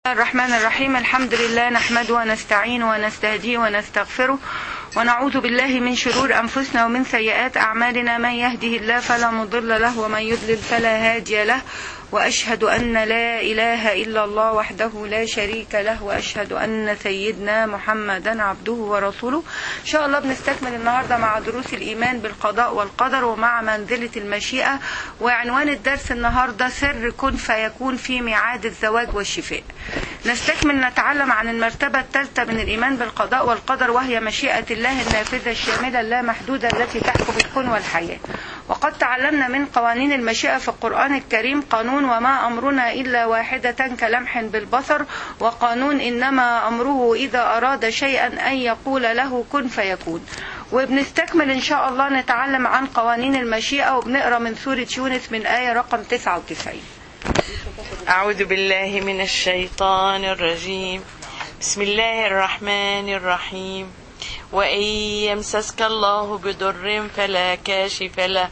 الرحمن الرحيم الحمد لله نحمده ونستعينه ونستهديه ونستغفره ونعوذ بالله من شرور أنفسنا ومن سيئات أعمالنا من يهده الله فلا مضل له ومن يضلل فلا هادي له وأشهد أن لا إله إلا الله وحده لا شريك له وأشهد أن سيدنا محمدا عبده ورسوله إن شاء الله بنستكمل النهاردة مع دروس الإيمان بالقضاء والقدر ومع منزلة المشيئة وعنوان الدرس النهاردة سر كن فيكون في ميعاد الزواج والشفاء نستكمل نتعلم عن المرتبة الثالثة من الإيمان بالقضاء والقدر وهي مشيئة الله النافذة الشاملة اللامحدودة التي تحكم الكون والحياة وقد تعلمنا من قوانين المشيئة في القرآن الكريم قانون وما أمرنا إلا واحدة كلمح بالبصر وقانون إنما أمره إذا أراد شيئا أن يقول له كن فيكون وبنستكمل إن شاء الله نتعلم عن قوانين المشيئة وبنقرأ من سورة يونس من آية رقم 99 أعوذ بالله من الشيطان الرجيم بسم الله الرحمن الرحيم وإن يمسسك الله بضر فلا كاشف له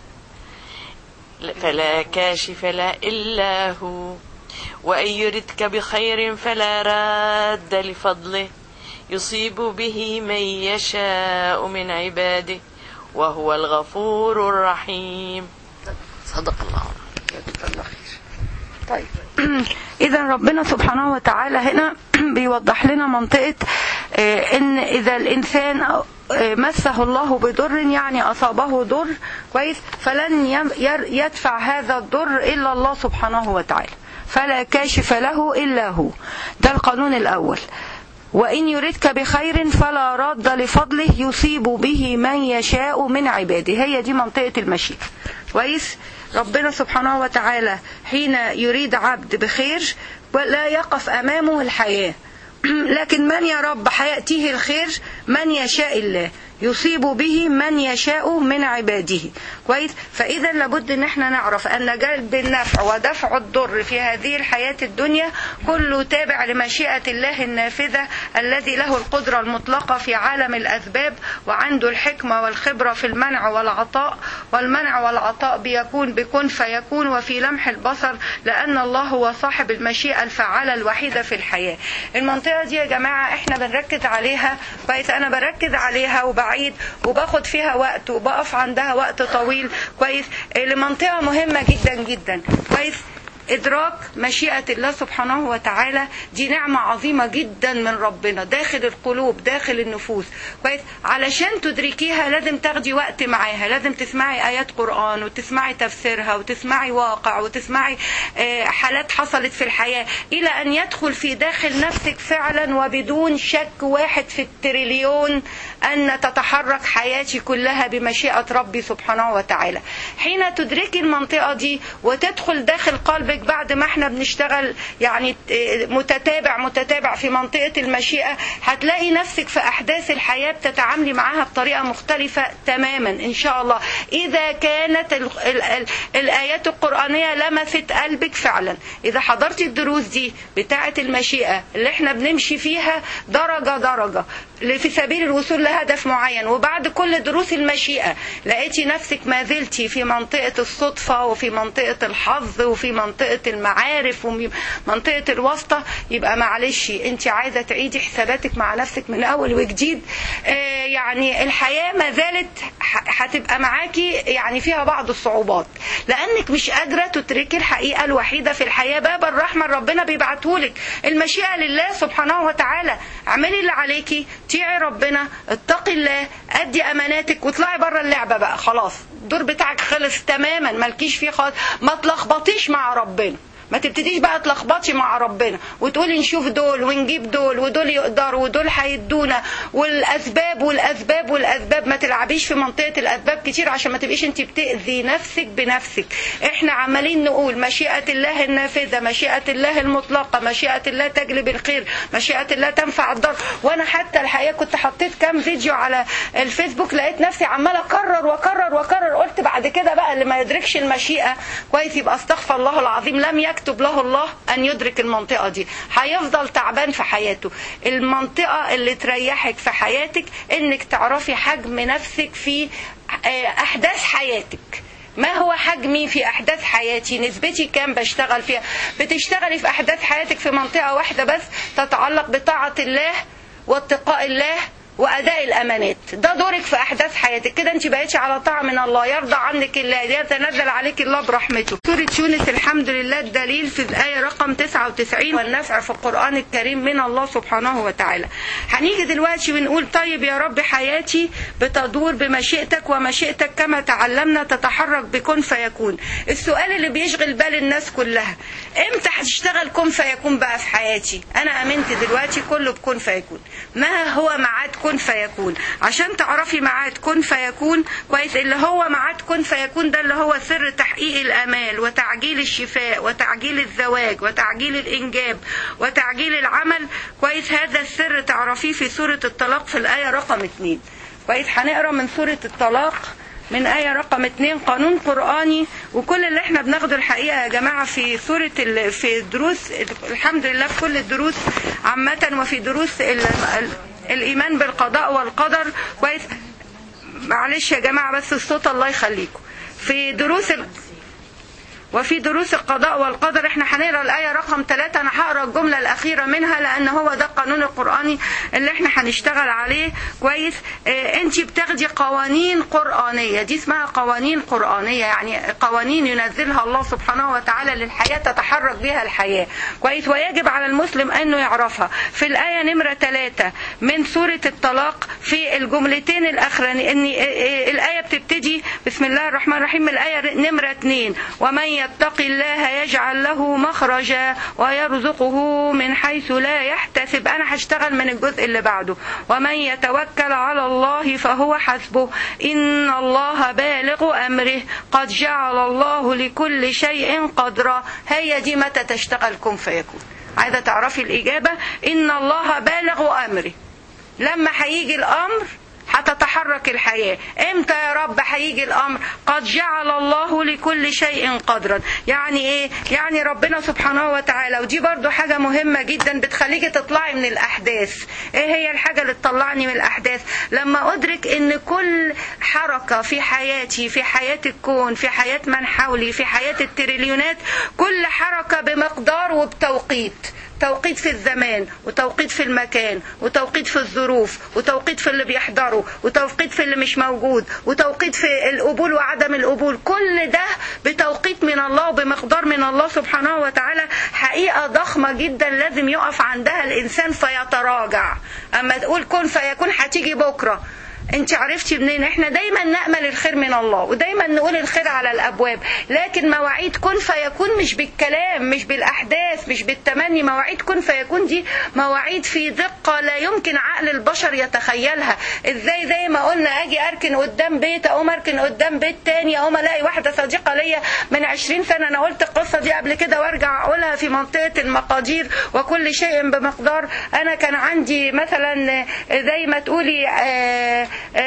فلا كاشف له إلا هو وإن يردك بخير فلا راد لفضله يصيب به من يشاء من عباده وهو الغفور الرحيم صدق الله الله خير طيب إذا ربنا سبحانه وتعالى هنا بيوضح لنا منطقة إن إذا الإنسان مسه الله بضر يعني أصابه ضر كويس فلن يدفع هذا الضر إلا الله سبحانه وتعالى فلا كاشف له إلا هو ده القانون الأول وإن يردك بخير فلا راد لفضله يصيب به من يشاء من عباده هي دي منطقة المشيئة كويس ربنا سبحانه وتعالى حين يريد عبد بخير لا يقف أمامه الحياة لكن من يا رب حيأتيه الخير من يشاء الله يصيب به من يشاء من عباده كويس فاذا لابد ان احنا نعرف ان جلب النفع ودفع الضر في هذه الحياه الدنيا كله تابع لمشيئه الله النافذه الذي له القدره المطلقه في عالم الاسباب وعنده الحكمه والخبره في المنع والعطاء والمنع والعطاء بيكون بكن فيكون وفي لمح البصر لان الله هو صاحب المشيئه الفعاله الوحيده في الحياه المنطقه دي يا جماعه احنا بنركز عليها كويس انا بركز عليها وبعيد بعيد وباخد فيها وقت وبقف عندها وقت طويل كويس لمنطقة مهمة جدا جدا كويس إدراك مشيئة الله سبحانه وتعالى دي نعمة عظيمة جدا من ربنا داخل القلوب داخل النفوس كويس علشان تدركيها لازم تاخدي وقت معاها لازم تسمعي آيات قرآن وتسمعي تفسيرها وتسمعي واقع وتسمعي حالات حصلت في الحياة إلى أن يدخل في داخل نفسك فعلا وبدون شك واحد في التريليون أن تتحرك حياتي كلها بمشيئة ربي سبحانه وتعالى حين تدركي المنطقة دي وتدخل داخل قلبك بعد ما احنا بنشتغل يعني متتابع متتابع في منطقة المشيئة هتلاقي نفسك في أحداث الحياة بتتعاملي معاها بطريقة مختلفة تماما إن شاء الله إذا كانت ال ال ال الآيات القرآنية لمست قلبك فعلا إذا حضرتي الدروس دي بتاعة المشيئة اللي احنا بنمشي فيها درجة درجة في سبيل الوصول لهدف معين وبعد كل دروس المشيئة لقيتي نفسك ما زلتي في منطقة الصدفة وفي منطقة الحظ وفي منطقة المعارف ومنطقة الواسطة يبقى معلش انت عايزة تعيدي حساباتك مع نفسك من اول وجديد آه يعني الحياة ما زالت هتبقى معاكي يعني فيها بعض الصعوبات لانك مش قادرة تدركي الحقيقة الوحيدة في الحياة باب الرحمة ربنا بيبعتهولك المشيئة لله سبحانه وتعالى اعملي اللي عليكي طيعي ربنا اتقي الله ادي اماناتك واطلعي بره اللعبه بقى خلاص الدور بتاعك خلص تماما مالكيش فيه خالص ما تلخبطيش مع ربنا ما تبتديش بقى تلخبطي مع ربنا وتقولي نشوف دول ونجيب دول ودول يقدروا ودول هيدونا والاسباب والاسباب والاسباب ما تلعبيش في منطقه الاسباب كتير عشان ما تبقيش انت بتاذي نفسك بنفسك احنا عمالين نقول مشيئه الله النافذه مشيئه الله المطلقه مشيئه الله تجلب الخير مشيئه الله تنفع الضر وانا حتى الحقيقه كنت حطيت كام فيديو على الفيسبوك لقيت نفسي عماله اكرر واكرر واكرر قلت بعد كده بقى اللي ما يدركش المشيئه كويس يبقى استغفر الله العظيم لم يكن يكتب له الله أن يدرك المنطقة دي هيفضل تعبان في حياته المنطقة اللي تريحك في حياتك انك تعرفي حجم نفسك في احداث حياتك ما هو حجمي في احداث حياتي نسبتي كام بشتغل فيها بتشتغلي في احداث حياتك في منطقه واحده بس تتعلق بطاعه الله واتقاء الله واداء الامانات ده دورك في احداث حياتك كده انت بقيتي على طاعه من الله يرضى عنك الله يتنزل عليك الله برحمته سوره يونس الحمد لله الدليل في الايه رقم 99 والنفع في القران الكريم من الله سبحانه وتعالى هنيجي دلوقتي ونقول طيب يا رب حياتي بتدور بمشيئتك ومشيئتك كما تعلمنا تتحرك بكن فيكون السؤال اللي بيشغل بال الناس كلها امتى هتشتغل كن فيكون بقى في حياتي انا امنت دلوقتي كله بكن فيكون ما هو ميعاد كن فيكون عشان تعرفي ميعاد كن فيكون كويس اللي هو ميعاد كن فيكون ده اللي هو سر تحقيق الامال وتعجيل الشفاء وتعجيل الزواج وتعجيل الانجاب وتعجيل العمل كويس هذا السر تعرفيه في سوره الطلاق في الايه رقم 2 كويس هنقرا من سوره الطلاق من آية رقم اتنين قانون قرآني وكل اللي احنا بناخده الحقيقة يا جماعة في سورة ال... في الدروس الحمد لله في كل الدروس عامة وفي دروس ال... ال... الإيمان بالقضاء والقدر كويس معلش يا جماعة بس الصوت الله يخليكم في دروس ال... وفي دروس القضاء والقدر احنا هنقرا الايه رقم ثلاثة انا هقرا الجمله الاخيره منها لان هو ده القانون القراني اللي احنا هنشتغل عليه كويس اه انت بتاخدي قوانين قرانيه دي اسمها قوانين قرانيه يعني قوانين ينزلها الله سبحانه وتعالى للحياه تتحرك بها الحياه كويس ويجب على المسلم انه يعرفها في الايه نمره ثلاثة من سوره الطلاق في الجملتين الاخرانيين ان اه الايه بتبتدي بسم الله الرحمن الرحيم الايه نمره اثنين ومن يتق الله يجعل له مخرجا ويرزقه من حيث لا يحتسب انا هشتغل من الجزء اللي بعده ومن يتوكل على الله فهو حسبه ان الله بالغ امره قد جعل الله لكل شيء قدرا هي دي متى تشتغل كن فيكون عايزه تعرفي الاجابه ان الله بالغ امره لما هيجي الامر هتتحرك الحياة امتى يا رب هيجي الامر قد جعل الله لكل شيء قدرا يعني ايه يعني ربنا سبحانه وتعالى ودي برضو حاجة مهمة جدا بتخليكي تطلعي من الاحداث ايه هي الحاجة اللي تطلعني من الاحداث لما ادرك ان كل حركة في حياتي في حياة الكون في حياة من حولي في حياة التريليونات كل حركة بمقدار وبتوقيت توقيت في الزمان وتوقيت في المكان وتوقيت في الظروف وتوقيت في اللي بيحضروا وتوقيت في اللي مش موجود وتوقيت في القبول وعدم القبول كل ده بتوقيت من الله وبمقدار من الله سبحانه وتعالى حقيقة ضخمة جدا لازم يقف عندها الإنسان فيتراجع أما تقول كن فيكون هتيجي بكرة انت عرفتي منين احنا دايما نأمل الخير من الله ودايما نقول الخير على الابواب لكن مواعيد كن فيكون مش بالكلام مش بالاحداث مش بالتمني مواعيد كن فيكون دي مواعيد في دقة لا يمكن عقل البشر يتخيلها ازاي زي ما قلنا اجي اركن قدام بيت اقوم اركن قدام بيت تاني اقوم الاقي واحدة صديقة ليا من عشرين سنة انا قلت القصة دي قبل كده وارجع اقولها في منطقة المقادير وكل شيء بمقدار انا كان عندي مثلا زي ما تقولي آه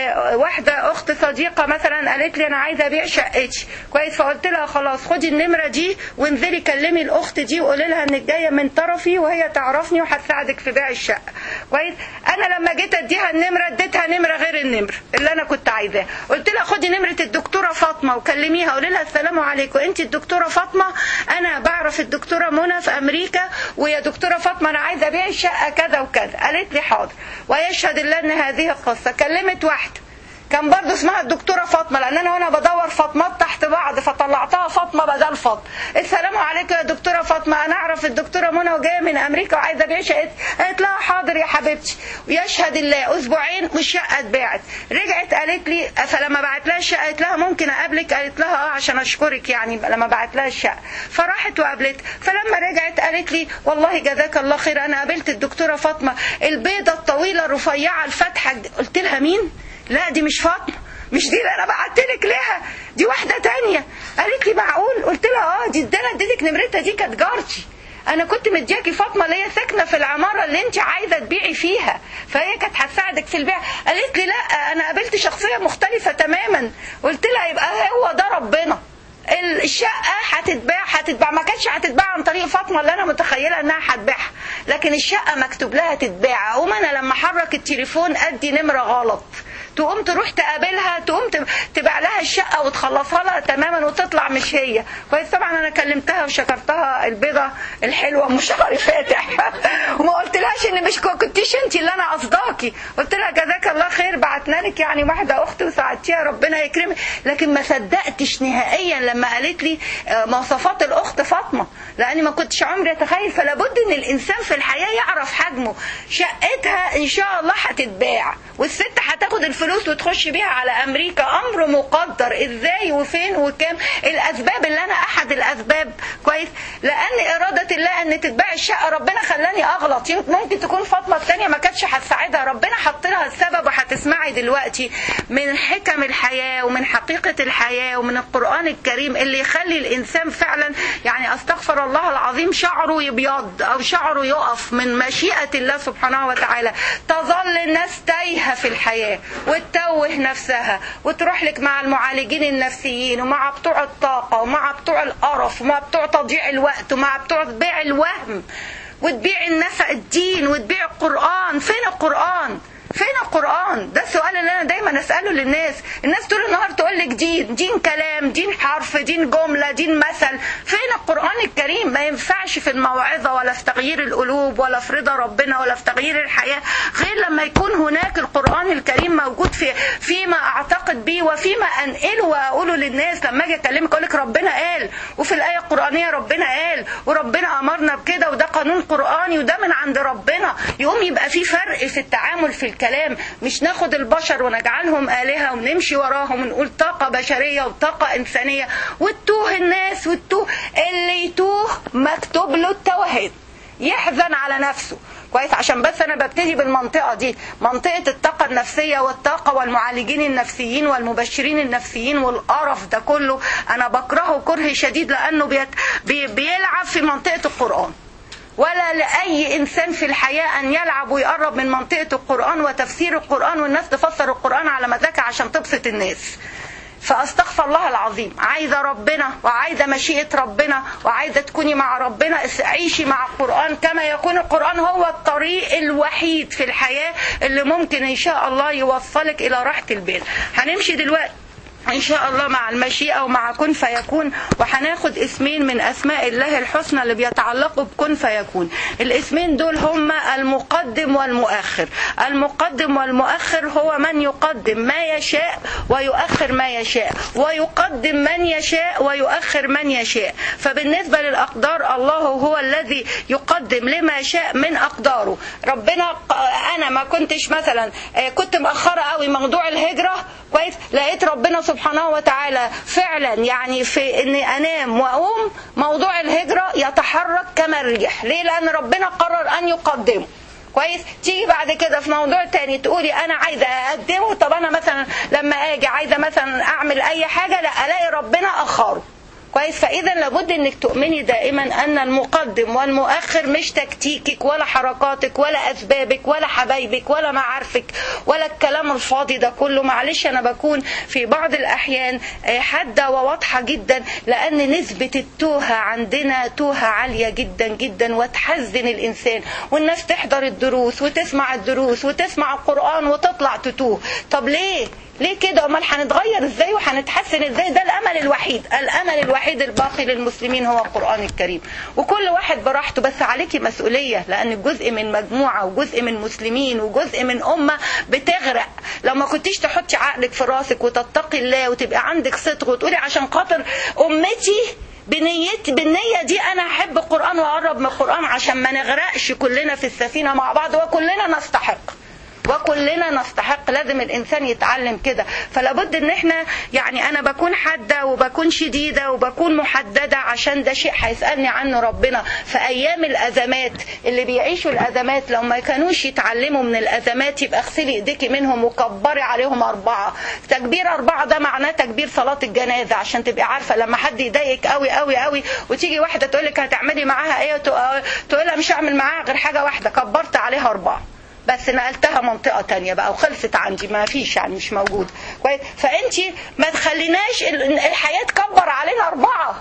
واحدة أخت صديقة مثلا قالت لي أنا عايزة أبيع شقتي كويس فقلت لها خلاص خدي النمرة دي وانزلي كلمي الأخت دي وقولي لها إنك جاية من طرفي وهي تعرفني وهتساعدك في بيع الشقة كويس أنا لما جيت أديها النمرة اديتها نمرة غير النمرة اللي أنا كنت عايزاها قلت لها خدي نمرة الدكتورة فاطمة وكلميها قولي لها السلام عليكم أنت الدكتورة فاطمة أنا بعرف الدكتورة منى في أمريكا ويا دكتورة فاطمة أنا عايزة أبيع الشقة كذا وكذا قالت لي حاضر ويشهد الله إن هذه القصة كلمت واحدة كان برضه اسمها الدكتورة فاطمة لأن أنا وأنا بدور فاطمات تحت بعض فطلعتها فاطمة بدل فاطمة السلام عليكم يا دكتورة فاطمة أنا أعرف الدكتورة منى وجاية من أمريكا وعايزة أبيع شقتي قالت لها حاضر يا حبيبتي ويشهد الله أسبوعين والشقة اتباعت رجعت قالت لي فلما بعت لها الشقة قالت لها ممكن أقابلك قالت لها أه عشان أشكرك يعني لما بعت لها الشقة فراحت وقابلت فلما رجعت قالت لي والله جزاك الله خير أنا قابلت الدكتورة فاطمة البيضة الطويلة الرفيعة الفاتحة قلت لها مين؟ لا دي مش فاطمه مش دي اللي انا بعت لك لها دي واحده تانية قالت لي معقول قلت لها اه دي ده انا اديتك نمرتها دي كانت جارتي انا كنت مدياكي فاطمه اللي هي ساكنه في العماره اللي انت عايزه تبيعي فيها فهي كانت هتساعدك في البيع قالت لي لا انا قابلت شخصيه مختلفه تماما قلت لها يبقى هو ده ربنا الشقة هتتباع هتتباع ما كانتش هتتباع عن طريق فاطمة اللي أنا متخيلة إنها هتبيعها لكن الشقة مكتوب لها تتباع أقوم أنا لما أحرك التليفون أدي نمرة غلط تقوم تروح تقابلها تقوم تب- تبيع لها الشقه وتخلصها لها تماما وتطلع مش هي كويس طبعا انا كلمتها وشكرتها البيضه الحلوه ام شعري فاتح وما قلتلهاش ان مش كنتيش انت اللي انا قصداكي قلت لها جزاك الله خير بعتنا لك يعني واحده اخت وساعدتيها ربنا يكرمك لكن ما صدقتش نهائيا لما قالت لي آه، مواصفات الاخت فاطمه لاني ما كنتش عمري اتخيل فلا بد ان الانسان في الحياه يعرف حجمه شقتها ان شاء الله هتتباع والست هتاخد الفلوس وتخش بيها على امريكا امر مقدر ازاي وفين وكام الاسباب اللي انا احد الاسباب كويس لان اراده الله ان تتباع الشقه ربنا خلاني اغلط يمكن- ممكن تكون فاطمه الثانيه ما كانتش هتساعدها ربنا حط لها السبب وهتسمعي دلوقتي من حكم الحياه ومن حقيقه الحياه ومن القران الكريم اللي يخلي الانسان فعلا يعني استغفر الله العظيم شعره يبيض او شعره يقف من مشيئه الله سبحانه وتعالى تظل الناس تايهه في الحياه وتتوه نفسها وتروح لك مع المعالجين النفسيين ومع بتوع الطاقه ومع بتوع القرف ومع بتوع تضييع الوقت ومع بتوع بيع الوهم وتبيع الناس الدين وتبيع القرآن فين القرآن فين القرآن ده السؤال اللي أنا دايما أسأله للناس الناس طول النهار تقول لك دين دين كلام دين حرف دين جملة دين مثل فين القرآن الكريم ما ينفعش في الموعظة ولا في تغيير القلوب ولا في رضا ربنا ولا في تغيير الحياة غير لما يكون هناك القرآن الكريم موجود في فيما أعتقد به وفيما أنقله وأقوله للناس لما أجي أكلمك أقول لك ربنا قال وفي الآية القرآنية ربنا قال وربنا أمرنا بكده وده قانون قرآني وده من عند ربنا يقوم يبقى في فرق في التعامل في الكلام مش ناخد البشر ونجعلهم آلهة ونمشي وراهم ونقول طاقة بشرية وطاقة إنسانية وتوه الناس وتوه اللي يتوه مكتوب له التوهيد يحزن على نفسه كويس عشان بس انا ببتدي بالمنطقه دي منطقه الطاقه النفسيه والطاقه والمعالجين النفسيين والمبشرين النفسيين والقرف ده كله انا بكرهه كره شديد لانه بيت بي بيلعب في منطقه القران ولا لأي إنسان في الحياة أن يلعب ويقرب من منطقة القرآن وتفسير القرآن والناس تفسر القرآن على مزاجها عشان تبسط الناس فاستغفر الله العظيم عايزه ربنا وعايزه مشيئه ربنا وعايزه تكوني مع ربنا عيشي مع القران كما يكون القران هو الطريق الوحيد في الحياه اللي ممكن ان شاء الله يوصلك الى راحه البال هنمشي دلوقتي ان شاء الله مع المشيئه ومع كن فيكون وهناخد اسمين من اسماء الله الحسنى اللي بيتعلقوا بكن فيكون الاسمين دول هما المقدم والمؤخر المقدم والمؤخر هو من يقدم ما يشاء ويؤخر ما يشاء ويقدم من يشاء ويؤخر من يشاء فبالنسبه للاقدار الله هو الذي يقدم لما شاء من اقداره ربنا انا ما كنتش مثلا كنت مأخره قوي موضوع الهجره كويس لقيت ربنا سبحانه وتعالى فعلا يعني في اني انام واقوم موضوع الهجره يتحرك كما الريح ليه لان ربنا قرر ان يقدمه كويس تيجي بعد كده في موضوع تاني تقولي انا عايزه اقدمه طب انا مثلا لما اجي عايزه مثلا اعمل اي حاجه لا الاقي ربنا اخره كويس فاذا لابد انك تؤمني دائما ان المقدم والمؤخر مش تكتيكك ولا حركاتك ولا اسبابك ولا حبايبك ولا معارفك ولا الكلام الفاضي ده كله معلش انا بكون في بعض الاحيان حاده وواضحه جدا لان نسبه التوهه عندنا توهه عاليه جدا جدا وتحزن الانسان والناس تحضر الدروس وتسمع الدروس وتسمع القران وتطلع تتوه طب ليه ليه كده امال هنتغير ازاي وهنتحسن ازاي ده الامل الوحيد الامل الوحيد الباقي للمسلمين هو القران الكريم وكل واحد براحته بس عليكي مسؤوليه لان جزء من مجموعه وجزء من مسلمين وجزء من امه بتغرق لو ما كنتيش تحطي عقلك في راسك وتتقي الله وتبقى عندك صدق وتقولي عشان خاطر امتي بنيتي بالنية دي أنا أحب القرآن وأقرب من القرآن عشان ما نغرقش كلنا في السفينة مع بعض وكلنا نستحق وكلنا نستحق لازم الانسان يتعلم كده فلابد ان احنا يعني انا بكون حاده وبكون شديده وبكون محدده عشان ده شيء هيسالني عنه ربنا في ايام الازمات اللي بيعيشوا الازمات لو ما كانوش يتعلموا من الازمات يبقى اغسلي ايديكي منهم وكبري عليهم اربعه تكبير اربعه ده معناه تكبير صلاه الجنازه عشان تبقي عارفه لما حد يضايقك قوي قوي قوي وتيجي واحده تقول لك هتعملي معاها ايه تقول لها مش هعمل معاها غير حاجه واحده كبرت عليها اربعه بس نقلتها منطقة تانية بقى وخلصت عندي ما فيش يعني مش موجود كويس فانت ما تخليناش الحياة تكبر علينا أربعة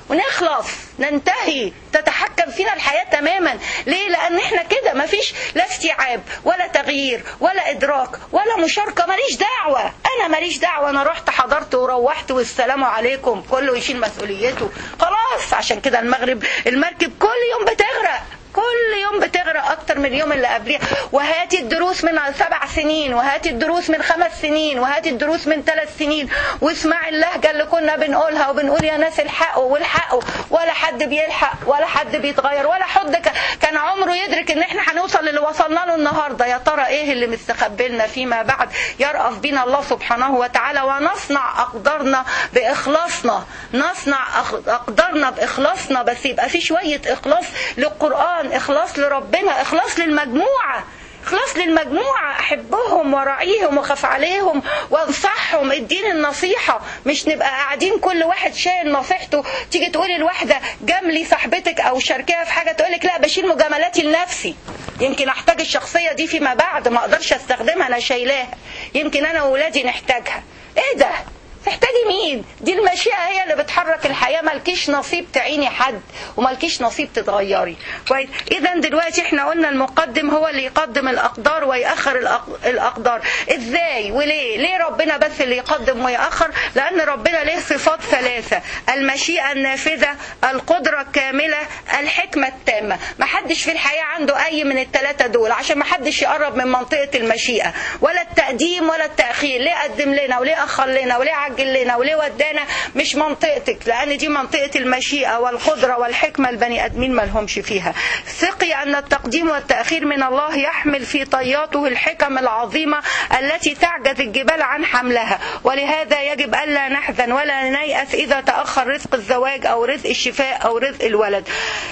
ونخلص ننتهي تتحكم فينا الحياة تماما ليه لان احنا كده مفيش لا استيعاب ولا تغيير ولا ادراك ولا مشاركة ماليش دعوة انا ماليش دعوة انا رحت حضرت وروحت والسلام عليكم كله يشيل مسؤوليته خلاص عشان كده المغرب المركب كل يوم بتغرق كل يوم بتغرق اكتر من اليوم اللي قبليها وهاتي الدروس من سبع سنين وهاتي الدروس من خمس سنين وهاتي الدروس من ثلاث سنين واسمعي اللهجة اللي كنا بنقولها وبنقول يا ناس الحقوا والحقوا ولا حد بيلحق ولا حد بيتغير ولا حد ك- كان عمره يدرك ان احنا هنوصل للي وصلنا له النهارده يا ترى ايه اللي مستخبي لنا فيما بعد يرأف بنا الله سبحانه وتعالى ونصنع اقدارنا باخلاصنا نصنع أخ- اقدارنا باخلاصنا بس يبقى في شويه اخلاص للقران اخلاص لربنا اخلاص للمجموعه اخلاص للمجموعة احبهم وراعيهم وخاف عليهم وانصحهم اديني النصيحة مش نبقى قاعدين كل واحد شايل نصيحته تيجي تقولي الواحدة جاملي صاحبتك او شاركيها في حاجة تقولك لا بشيل مجاملاتي لنفسي يمكن احتاج الشخصية دي فيما بعد ما اقدرش استخدمها انا شايلاها يمكن انا واولادي نحتاجها ايه ده تحتاجي مين دي المشيئة هي اللي بتحرك الحياة مالكيش نصيب تعيني حد ومالكيش نصيب تتغيري كويس اذا دلوقتي احنا قلنا المقدم هو اللي يقدم الاقدار ويأخر الأق- الاقدار ازاي وليه ليه ربنا بس اللي يقدم ويأخر لان ربنا له صفات ثلاثة المشيئة النافذة القدرة الكاملة الحكمة التامة محدش في الحياة عنده اي من الثلاثة دول عشان محدش يقرب من منطقة المشيئة ولا التقديم ولا التأخير ليه قدم لنا وليه أخر لنا وليه عجل لنا وليه ودانا مش منطقتك لأن دي منطقة المشيئة والقدرة والحكمة البني آدمين ما لهمش فيها ثقي أن التقديم والتأخير من الله يحمل في طياته الحكم العظيمة التي تعجز الجبال عن حملها ولهذا يجب ألا نحزن ولا نيأس إذا تأخر رزق الزواج أو رزق الشفاء أو رزق الولد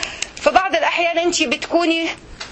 في بعض الأحيان أنت بتكوني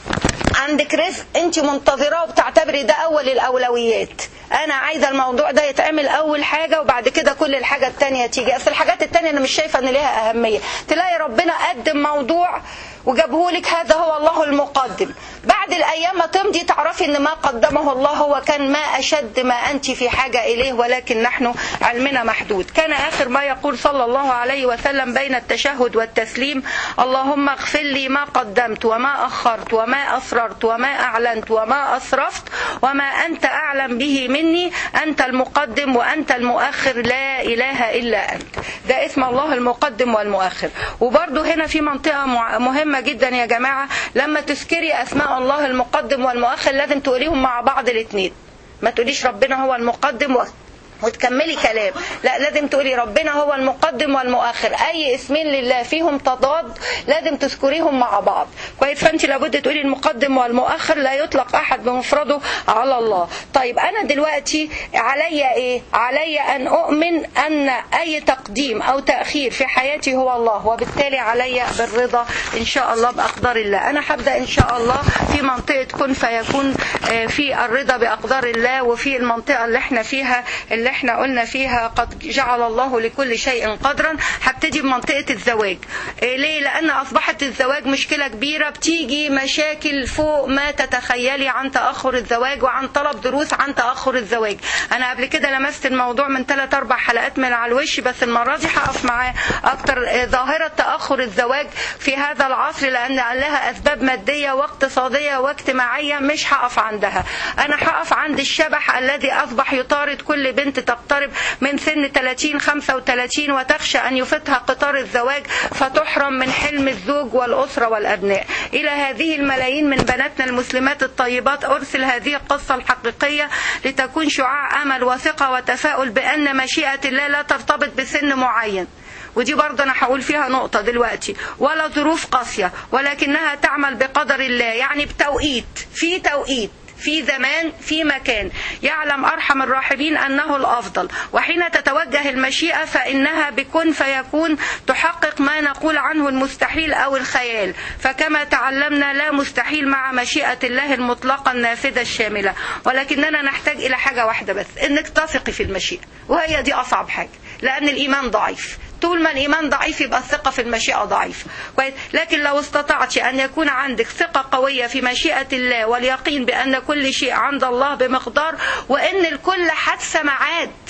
عندك رزق انت منتظراه وبتعتبري ده اول الاولويات انا عايزه الموضوع ده يتعمل اول حاجه وبعد كده كل الحاجه التانية تيجي اصل الحاجات التانية انا مش شايفه ان ليها اهميه تلاقي ربنا قدم موضوع وجابهولك هذا هو الله المقدم بعد الايام ما تمضي تعرفي ان ما قدمه الله هو كان ما اشد ما انت في حاجه اليه ولكن نحن علمنا محدود كان اخر ما يقول صلى الله عليه وسلم بين التشهد والتسليم اللهم اغفر لي ما قدمت وما اخرت وما اسررت وما اعلنت وما اسرفت وما انت اعلم به مني انت المقدم وانت المؤخر لا اله الا انت ده اسم الله المقدم والمؤخر وبرضه هنا في منطقه مع- مهمه جدا يا جماعه لما تذكري اسماء الله المقدم والمؤخر لازم تقوليهم مع بعض الاثنين ما تقوليش ربنا هو المقدم و... وتكملي كلام لا لازم تقولي ربنا هو المقدم والمؤخر اي اسمين لله فيهم تضاد لازم تذكريهم مع بعض كويس فانت لابد تقولي المقدم والمؤخر لا يطلق احد بمفرده على الله طيب انا دلوقتي عليا ايه عليا ان اؤمن ان اي تقديم او تاخير في حياتي هو الله وبالتالي عليا بالرضا ان شاء الله باقدار الله انا هبدا ان شاء الله في منطقه كن فيكون آه، في الرضا باقدار الله وفي المنطقه اللي احنا فيها اللي احنا قلنا فيها قد جعل الله لكل شيء قدرا هبتدي بمنطقه الزواج آه، ليه لان اصبحت الزواج مشكله كبيره بتيجي مشاكل فوق ما تتخيلي عن تاخر الزواج وعن طلب دروس عن تاخر الزواج انا قبل كده لمست الموضوع من ثلاث اربع حلقات من على الوش بس المره دي هقف معاه اكتر آه، ظاهره تاخر الزواج في هذا العصر لان لها اسباب ماديه واقتصاديه واجتماعيه مش هقف عندها انا هقف عند الشبح الذي اصبح يطارد كل بنت تقترب من سن 30 35 وتخشى ان يفوتها قطار الزواج فتحرم من حلم الزوج والاسره والابناء الى هذه الملايين من بناتنا المسلمات الطيبات ارسل هذه القصه الحقيقيه لتكون شعاع امل وثقه وتفاؤل بان مشيئه الله لا ترتبط بسن معين ودي برضه انا هقول فيها نقطة دلوقتي ولا ظروف قاسية ولكنها تعمل بقدر الله يعني بتوقيت في توقيت في زمان في مكان يعلم أرحم الراحمين أنه الأفضل وحين تتوجه المشيئة فإنها بكن فيكون تحقق ما نقول عنه المستحيل أو الخيال فكما تعلمنا لا مستحيل مع مشيئة الله المطلقة النافذة الشاملة ولكننا نحتاج إلى حاجة واحدة بس إنك تثقي في المشيئة وهي دي أصعب حاجة لأن الإيمان ضعيف طول ما الإيمان ضعيف يبقى الثقة في المشيئة ضعيفة كويس لكن لو استطعت أن يكون عندك ثقة قوية في مشيئة الله واليقين بأن كل شيء عند الله بمقدار وأن الكل حادثة معاد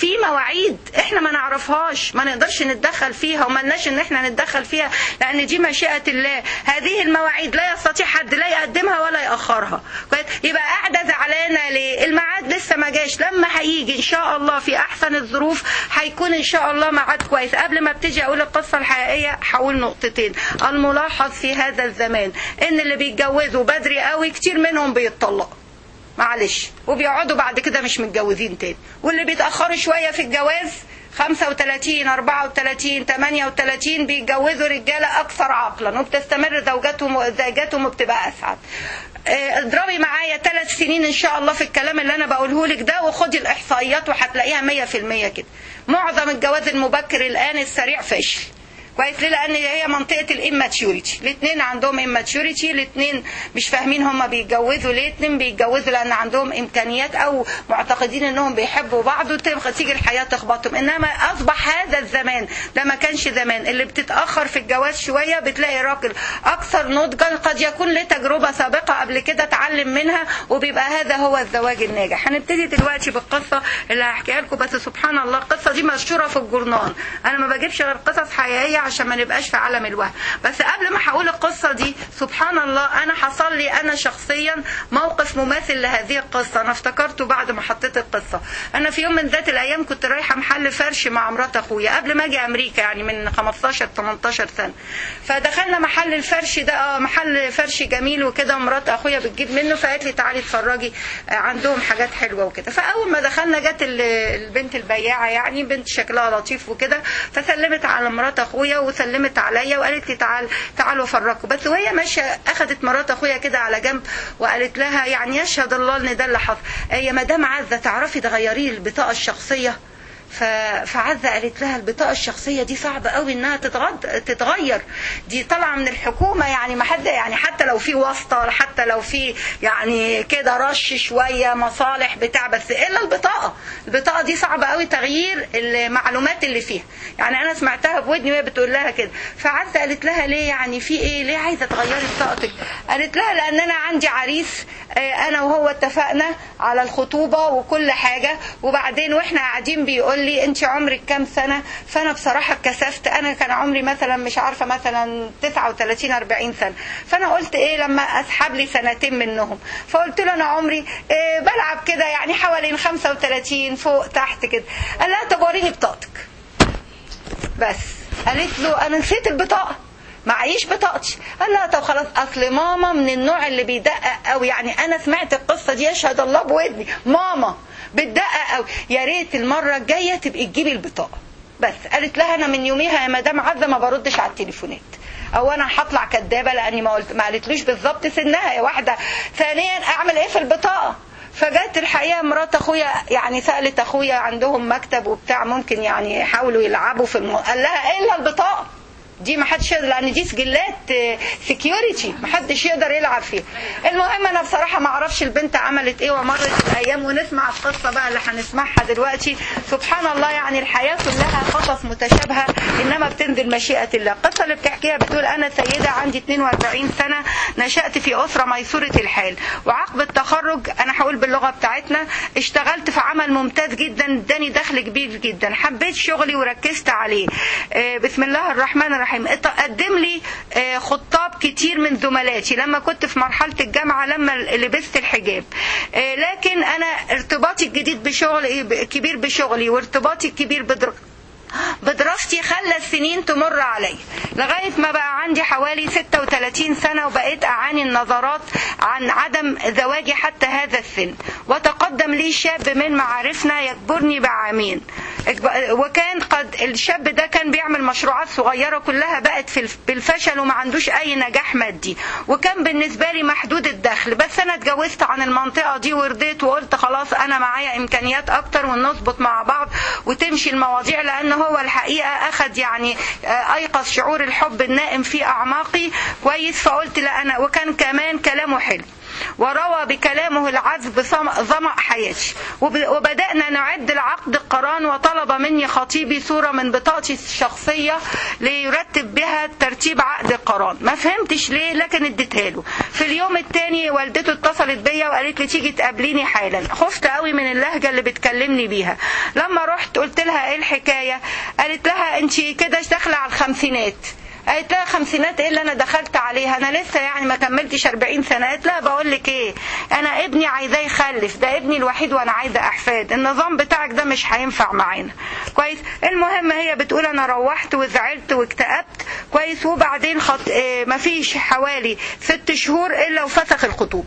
في مواعيد احنا ما نعرفهاش ما نقدرش نتدخل فيها وما لناش ان احنا نتدخل فيها لان دي مشيئه الله هذه المواعيد لا يستطيع حد لا يقدمها ولا ياخرها كويس يبقى قاعده زعلانه ليه الميعاد لسه ما جاش لما هيجي ان شاء الله في احسن الظروف هيكون ان شاء الله ميعاد كويس قبل ما ابتدي اقول القصه الحقيقيه هقول نقطتين الملاحظ في هذا الزمان ان اللي بيتجوزوا بدري قوي كتير منهم بيتطلقوا معلش وبيقعدوا بعد كده مش متجوزين تاني واللي بيتاخروا شويه في الجواز 35 34 38 بيتجوزوا رجاله اكثر عقلا وبتستمر زوجاتهم زوجاتهم وبتبقى اسعد آه، اضربي معايا ثلاث سنين ان شاء الله في الكلام اللي انا بقوله لك ده وخدي الاحصائيات وهتلاقيها 100% كده معظم الجواز المبكر الان السريع فاشل كويس ليه لان هي منطقه الاماتيوريتي الاثنين عندهم اماتيوريتي الاثنين مش فاهمين هم بيتجوزوا ليه الاثنين بيتجوزوا لان عندهم امكانيات او معتقدين انهم بيحبوا بعض وتيجي الحياه تخبطهم انما اصبح هذا الزمان ده ما كانش زمان اللي بتتاخر في الجواز شويه بتلاقي راجل اكثر نضجا قد يكون له تجربه سابقه قبل كده اتعلم منها وبيبقى هذا هو الزواج الناجح هنبتدي دلوقتي بالقصه اللي هحكيها لكم بس سبحان الله القصه دي مشهوره في الجورنال انا ما بجيبش غير قصص حقيقيه عشان ما نبقاش في عالم الوهم بس قبل ما هقول القصه دي سبحان الله انا حصل لي انا شخصيا موقف مماثل لهذه القصه انا افتكرته بعد ما حطيت القصه انا في يوم من ذات الايام كنت رايحه محل فرش مع مرات اخويا قبل ما اجي امريكا يعني من 15 18 سنه فدخلنا محل الفرش ده اه محل فرش جميل وكده ومرات اخويا بتجيب منه فقالت لي تعالي اتفرجي آه، عندهم حاجات حلوه وكده فاول ما دخلنا جت ال- البنت البياعه يعني بنت شكلها لطيف وكده فسلمت على مرات اخويا وسلمت عليا وقالت لي تعال تعالوا افرجكم بس وهي ماشيه اخذت مرات اخويا كده على جنب وقالت لها يعني يشهد الله ان ده اللي حصل آه، يا مدام عزه تعرفي تغيري لي البطاقه الشخصيه ف- فعزة قالت لها البطاقة الشخصية دي صعبة قوي انها تتغد... تتغير دي طالعة من الحكومة يعني ما حد يعني حتى لو في واسطة حتى لو في يعني كده رش شوية مصالح بتاع بس الا البطاقة البطاقة دي صعبة قوي تغيير المعلومات اللي فيها يعني انا سمعتها بودني وهي بتقول لها كده فعزة قالت لها ليه يعني في ايه ليه عايزة تغيري بطاقتك قالت لها لان انا عندي عريس آه، انا وهو اتفقنا على الخطوبة وكل حاجة وبعدين واحنا قاعدين بيقول لي انت عمرك كام سنة فانا بصراحة اتكسفت انا كان عمري مثلا مش عارفة مثلا 39 40 سنة فانا قلت ايه لما اسحب لي سنتين منهم فقلت له انا عمري إيه بلعب كده يعني حوالي 35 فوق تحت كده قال لها طب وريني بطاقتك بس قالت له انا نسيت البطاقه معيش بطاقتي قال لها طب خلاص اصل ماما من النوع اللي بيدقق قوي يعني انا سمعت القصه دي يشهد الله بودني ماما بتدقق قوي يا ريت المره الجايه تبقي تجيبي البطاقه بس قالت لها انا من يوميها يا مدام عزه ما بردش على التليفونات او انا هطلع كدابه لاني ما قلت ما قالتلوش بالظبط سنها يا واحده ثانيا اعمل ايه في البطاقه فجت الحقيقه مرات اخويا يعني سالت اخويا عندهم مكتب وبتاع ممكن يعني يحاولوا يلعبوا في الم... قال لها الا البطاقه دي ما حدش يقدر لان دي سجلات سكيورتي ما حدش يقدر يلعب فيها المهم انا بصراحه ما اعرفش البنت عملت ايه ومرت الايام ونسمع القصه بقى اللي هنسمعها دلوقتي سبحان الله يعني الحياه كلها قصص متشابهه انما بتنزل مشيئه الله القصه اللي بتحكيها بتقول انا سيده عندي 42 سنه نشات في اسره ميسوره الحال وعقب التخرج انا هقول باللغه بتاعتنا اشتغلت في عمل ممتاز جدا اداني دخل كبير جدا حبيت شغلي وركزت عليه آه، بسم الله الرحمن الرحيم قدم لي آه، خطاب كتير من زملاتي لما كنت في مرحله الجامعه لما لبست الحجاب آه، لكن انا ارتباطي الجديد بشغلي كبير بشغلي وارتباطي الكبير بدر بدراستي خلى السنين تمر علي لغاية ما بقى عندي حوالي 36 سنة وبقيت أعاني النظرات عن عدم زواجي حتى هذا السن وتقدم لي شاب من معارفنا يكبرني بعامين وكان قد الشاب ده كان بيعمل مشروعات صغيرة كلها بقت في الف- بالفشل وما عندوش أي نجاح مادي وكان بالنسبة لي محدود الدخل بس أنا اتجوزت عن المنطقة دي ورضيت وقلت خلاص أنا معايا إمكانيات أكتر ونظبط مع بعض وتمشي المواضيع لأن هو الحقيقة أخد يعني آه، أيقظ شعور الحب النائم في أعماقي كويس فقلت لا أنا وكان كمان كلامه حلو وروى بكلامه العذب ظمأ حياتي وبدأنا نعد العقد القران وطلب مني خطيبي صورة من بطاقتي الشخصية ليرتب بها ترتيب عقد القران ما فهمتش ليه لكن اديتها له في اليوم الثاني والدته اتصلت بيا وقالت لي تيجي تقابليني حالا خفت قوي من اللهجة اللي بتكلمني بيها لما رحت قلت لها ايه الحكاية قالت لها انت كده داخلة على الخمسينات قالت لها خمسينات ايه اللي انا دخلت عليها انا لسه يعني ما كملتش 40 سنه قالت لها بقول لك ايه انا ابني عايزاه يخلف ده ابني الوحيد وانا عايزه احفاد النظام بتاعك ده مش هينفع معانا كويس المهم هي بتقول انا روحت وزعلت واكتئبت كويس وبعدين خط... اه مفيش حوالي ست شهور الا وفسخ الخطوبه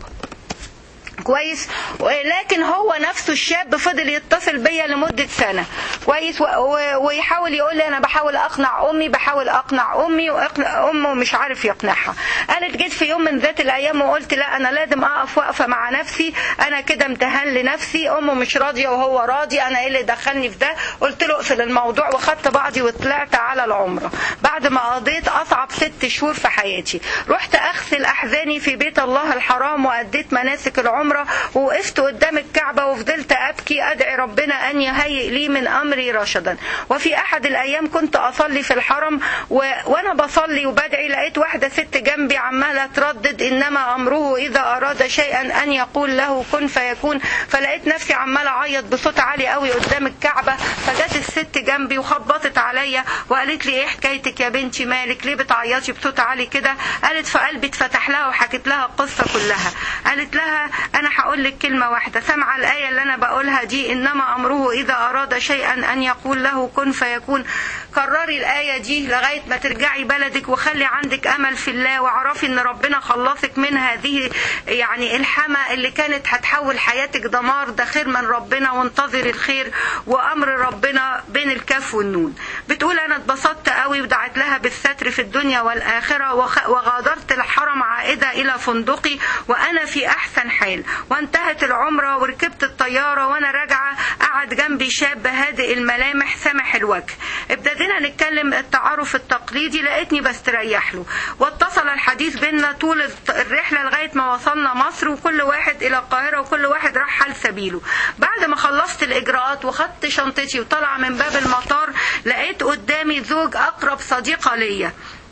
كويس لكن هو نفسه الشاب فضل يتصل بيا لمدة سنة كويس ويحاول يقول لي أنا بحاول أقنع أمي بحاول أقنع أمي وأقنع أمه ومش عارف يقنعها قالت جيت في يوم من ذات الأيام وقلت لا أنا لازم أقف وقفة مع نفسي أنا كده امتهان لنفسي أمه مش راضية وهو راضي أنا إيه اللي دخلني في ده قلت له اقفل الموضوع وخدت بعضي وطلعت على العمرة بعد ما قضيت أصعب ست شهور في حياتي رحت أغسل أحزاني في بيت الله الحرام وأديت مناسك العمرة العمرة ووقفت قدام الكعبة وفضلت أبكي أدعي ربنا أن يهيئ لي من أمري رشدا وفي أحد الأيام كنت أصلي في الحرم و... وأنا بصلي وبدعي لقيت واحدة ست جنبي عمالة تردد إنما أمره إذا أراد شيئا أن يقول له كن فيكون فلقيت نفسي عمالة أعيط بصوت عالي قوي قدام الكعبة فجت الست جنبي وخبطت عليا وقالت لي إيه حكايتك يا بنتي مالك ليه بتعيطي بصوت عالي كده قالت فقلبي اتفتح لها وحكيت لها القصة كلها قالت لها أنا هقول لك كلمة واحدة سمع الآية اللي أنا بقولها دي إنما أمره إذا أراد شيئا أن يقول له كن فيكون كرري الآية دي لغاية ما ترجعي بلدك وخلي عندك أمل في الله واعرفي إن ربنا خلصك من هذه يعني الحما اللي كانت هتحول حياتك دمار ده خير من ربنا وانتظري الخير وأمر ربنا بين الكاف والنون بتقول أنا اتبسطت قوي ودعت لها بالستر في الدنيا والآخرة وغادرت الحرم عائدة إلى فندقي وأنا في أحسن حال وانتهت العمرة وركبت الطيارة وانا راجعة قعد جنبي شاب هادئ الملامح سمح الوجه ابتدينا نتكلم التعارف التقليدي لقيتني بستريح له واتصل الحديث بينا طول الرحلة لغاية ما وصلنا مصر وكل واحد الى القاهرة وكل واحد راح حال سبيله بعد ما خلصت الاجراءات وخدت شنطتي وطلع من باب المطار لقيت قدامي زوج اقرب صديقة ليا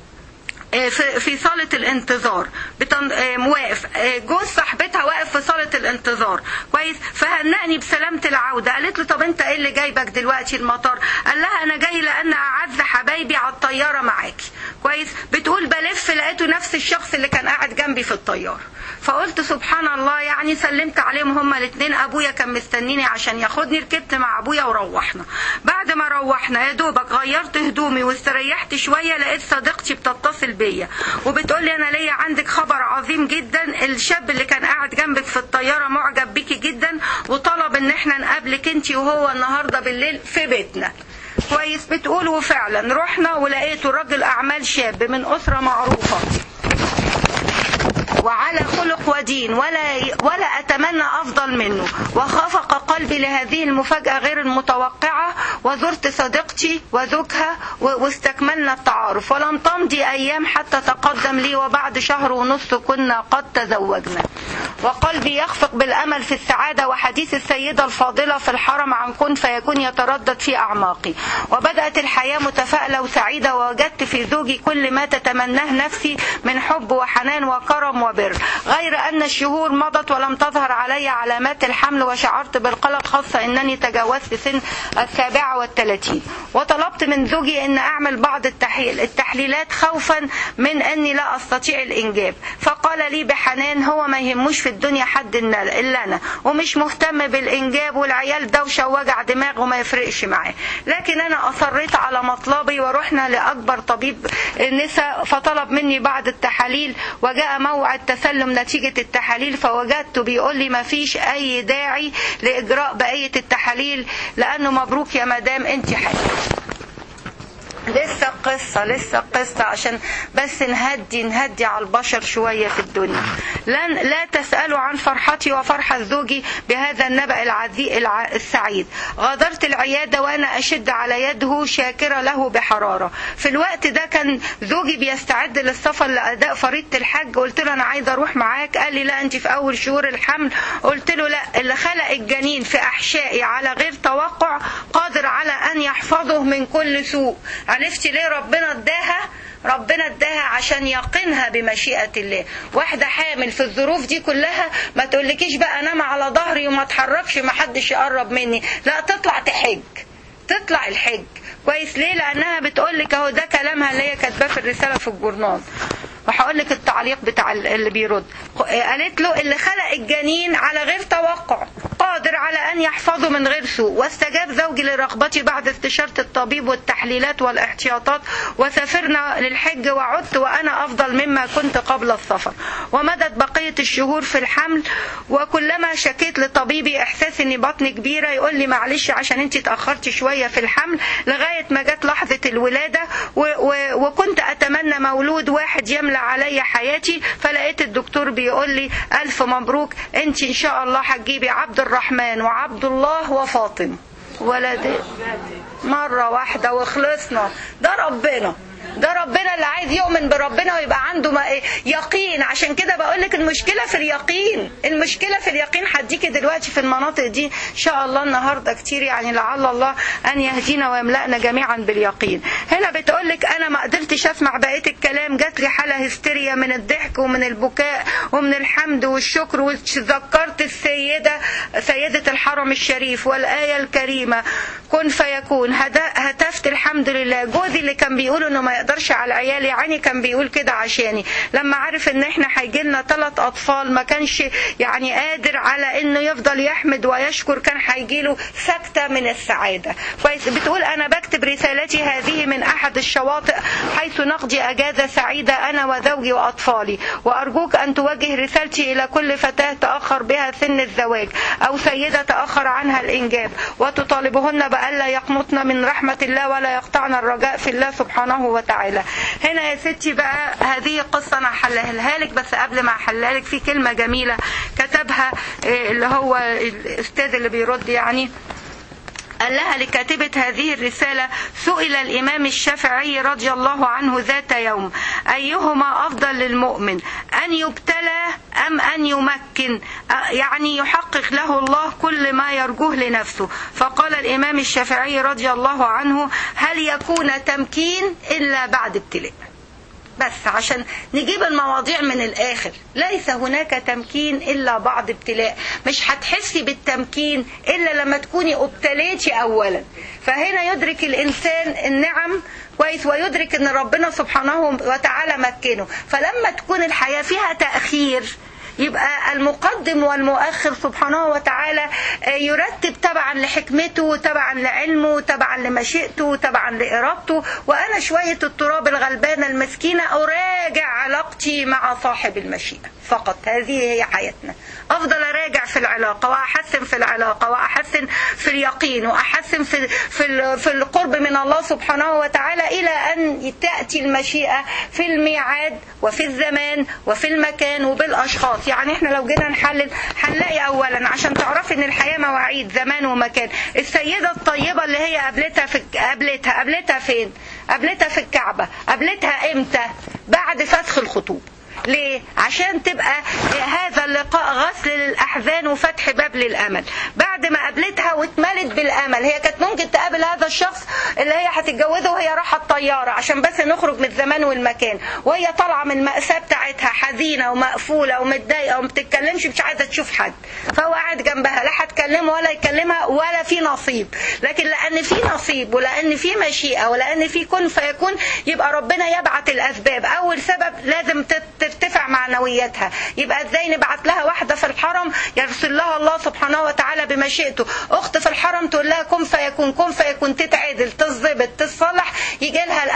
في صالة الانتظار بتن... واقف جوز صاحبتها واقف في صالة الانتظار كويس فهنأني بسلامة العودة قالت له طب انت ايه اللي جايبك دلوقتي المطار قال لها انا جاي لان اعز حبايبي على الطيارة معاكي كويس بتقول بلف لقيته نفس الشخص اللي كان قاعد جنبي في الطيارة فقلت سبحان الله يعني سلمت عليهم هما الاثنين ابويا كان مستنيني عشان ياخدني ركبت مع ابويا وروحنا بعد ما روحنا يا دوبك غيرت هدومي واستريحت شوية لقيت صديقتي بتتصل بيا وبتقول لي انا ليا عندك خبر عظيم جدا الشاب اللي كان قاعد جنبك في الطيارة معجب بيكي جدا وطلب ان احنا نقابلك انت وهو النهاردة بالليل في بيتنا كويس بتقول وفعلا رحنا ولقيته راجل اعمال شاب من اسرة معروفة وعلى خلق ودين ولا ولا اتمنى افضل منه وخفق قلبي لهذه المفاجاه غير المتوقعه وزرت صديقتي وزوجها واستكملنا التعارف ولم تمضي ايام حتى تقدم لي وبعد شهر ونصف كنا قد تزوجنا وقلبي يخفق بالامل في السعاده وحديث السيده الفاضله في الحرم عن كن فيكون يتردد في اعماقي وبدات الحياه متفائله وسعيده ووجدت في زوجي كل ما تتمناه نفسي من حب وحنان وكرم وبر غير أن الشهور مضت ولم تظهر علي علامات الحمل وشعرت بالقلق خاصة أنني تجاوزت سن السابعة والثلاثين وطلبت من زوجي أن أعمل بعض التحليل التحليلات خوفا من أني لا أستطيع الإنجاب فقال لي بحنان هو ما يهموش في الدنيا حد إلا أنا ومش مهتم بالإنجاب والعيال دوشة ووجع دماغ وما يفرقش معاه لكن أنا أصريت على مطلبي ورحنا لأكبر طبيب نساء فطلب مني بعض التحاليل وجاء موعد تسلم نتيجة التحاليل فوجدته بيقول لي ما فيش أي داعي لإجراء بقية التحاليل لأنه مبروك يا مدام أنت حامل لسه قصة لسه قصة عشان بس نهدي نهدي على البشر شوية في الدنيا لن لا تسألوا عن فرحتي وفرحة زوجي بهذا النبأ العزي الع- السعيد غادرت العيادة وأنا أشد على يده شاكرة له بحرارة في الوقت ده كان زوجي بيستعد للسفر لأداء فريضة الحج قلت له أنا عايزة أروح معاك قال لي لا أنت في أول شهور الحمل قلت له لا اللي خلق الجنين في أحشائي على غير توقع قادر على أن يحفظه من كل سوء عرفتي ليه ربنا اداها ربنا اداها عشان يقنها بمشيئة الله واحدة حامل في الظروف دي كلها ما تقولكيش بقى انام على ظهري وما اتحركش ما حدش يقرب مني لا تطلع تحج تطلع الحج كويس ليه لانها بتقول لك اهو ده كلامها اللي هي كاتباه في الرساله في الجورنال وهقول لك التعليق بتاع اللي بيرد قالت له اللي خلق الجنين على غير توقع قادر على ان يحفظه من غير سوء واستجاب زوجي لرغبتي بعد استشاره الطبيب والتحليلات والاحتياطات وسافرنا للحج وعدت وانا افضل مما كنت قبل السفر ومدت بقيه الشهور في الحمل وكلما شكيت لطبيبي احساس ان بطني كبيره يقول لي معلش عشان انت اتاخرتي شويه في الحمل لغايه ما جت لحظه الولاده و و وكنت اتمنى مولود واحد يملى علي حياتي فلقيت الدكتور بيقول لي الف مبروك انت ان شاء الله هتجيبي عبد الرحمن وعبد الله وفاطمه ولد مرة واحدة وخلصنا ده ربنا ده ربنا اللي عايز يؤمن بربنا ويبقى عنده ما إيه؟ يقين عشان كده بقول لك المشكله في اليقين المشكله في اليقين هديكي دلوقتي في المناطق دي ان شاء الله النهارده كتير يعني لعل الله ان يهدينا ويملأنا جميعا باليقين هنا بتقول لك انا ما قدرتش اسمع بقيه الكلام جات لي حاله هستيريا من الضحك ومن البكاء ومن الحمد والشكر وتذكرت السيده سيده الحرم الشريف والايه الكريمه كن فيكون هدا- هتفت الحمد لله جوزي اللي كان بيقول انه ما يقدرش على عيالي يعني كان بيقول كده عشاني لما عرف ان احنا هيجي لنا ثلاث اطفال ما كانش يعني قادر على انه يفضل يحمد ويشكر كان هيجي له سكته من السعاده كويس بتقول انا بكتب رسالتي هذه من احد الشواطئ حيث نقضي اجازه سعيده انا وزوجي واطفالي وارجوك ان توجه رسالتي الى كل فتاه تاخر بها سن الزواج او سيده تاخر عنها الانجاب وتطالبهن بألا يقنطن من رحمه الله ولا يقطعن الرجاء في الله سبحانه وتعالى هنا يا ستي بقى هذه قصة أنا هحلها لك بس قبل ما أحلها لك في كلمة جميلة كتبها إيه، اللي هو الأستاذ اللي بيرد يعني قال لها لكاتبة هذه الرسالة سئل الإمام الشافعي رضي الله عنه ذات يوم أيهما أفضل للمؤمن أن يبتلى أم أن يمكن أ- يعني يحقق له الله كل ما يرجوه لنفسه فقال الإمام الشافعي رضي الله عنه هل يكون تمكين إلا بعد ابتلاء بس عشان نجيب المواضيع من الآخر ليس هناك تمكين إلا بعد ابتلاء مش هتحسي بالتمكين إلا لما تكوني ابتليتي أولا فهنا يدرك الإنسان النعم كويس ويدرك ان ربنا سبحانه وتعالى مكنه فلما تكون الحياة فيها تأخير يبقى المقدم والمؤخر سبحانه وتعالى يرتب تبعا لحكمته تبعا لعلمه تبعا لمشيئته تبعا لإرادته وأنا شوية التراب الغلبانة المسكينة أراجع علاقتي مع صاحب المشيئة فقط هذه هي حياتنا أفضل أراجع في العلاقة وأحسن في العلاقة وأحسن في اليقين وأحسن في في في القرب من الله سبحانه وتعالى إلى أن تأتي المشيئة في الميعاد وفي الزمان وفي المكان وبالأشخاص يعني احنا لو جينا نحلل هنلاقي أولا عشان تعرفي إن الحياة مواعيد زمان ومكان السيدة الطيبة اللي هي قابلتها في قابلتها قابلتها فين؟ قابلتها في الكعبة قابلتها إمتى؟ بعد فسخ الخطوبة ليه؟ عشان تبقى هذا اللقاء غسل للأحزان وفتح باب للأمل بعد ما قابلتها واتملت بالأمل هي كانت ممكن تقابل هذا الشخص اللي هي هتتجوزه وهي رايحة الطيارة عشان بس نخرج من الزمان والمكان وهي طالعة من المأساة بتاعتها حزينة ومقفولة ومتضايقة وما بتتكلمش مش عايزة تشوف حد فهو قاعد جنبها لا هتكلمه ولا يكلمها ولا في نصيب لكن لأن في نصيب ولأن في مشيئة ولأن في كن فيكون يبقى ربنا يبعت الأسباب أول سبب لازم ترتفع معنوياتها يبقى ازاي نبعت لها واحدة في الحرم يرسل لها الله سبحانه وتعالى بمشيئته اخت في الحرم تقول لها كن فيكون كن فيكون تتعدل تظبط تصلح يجي لها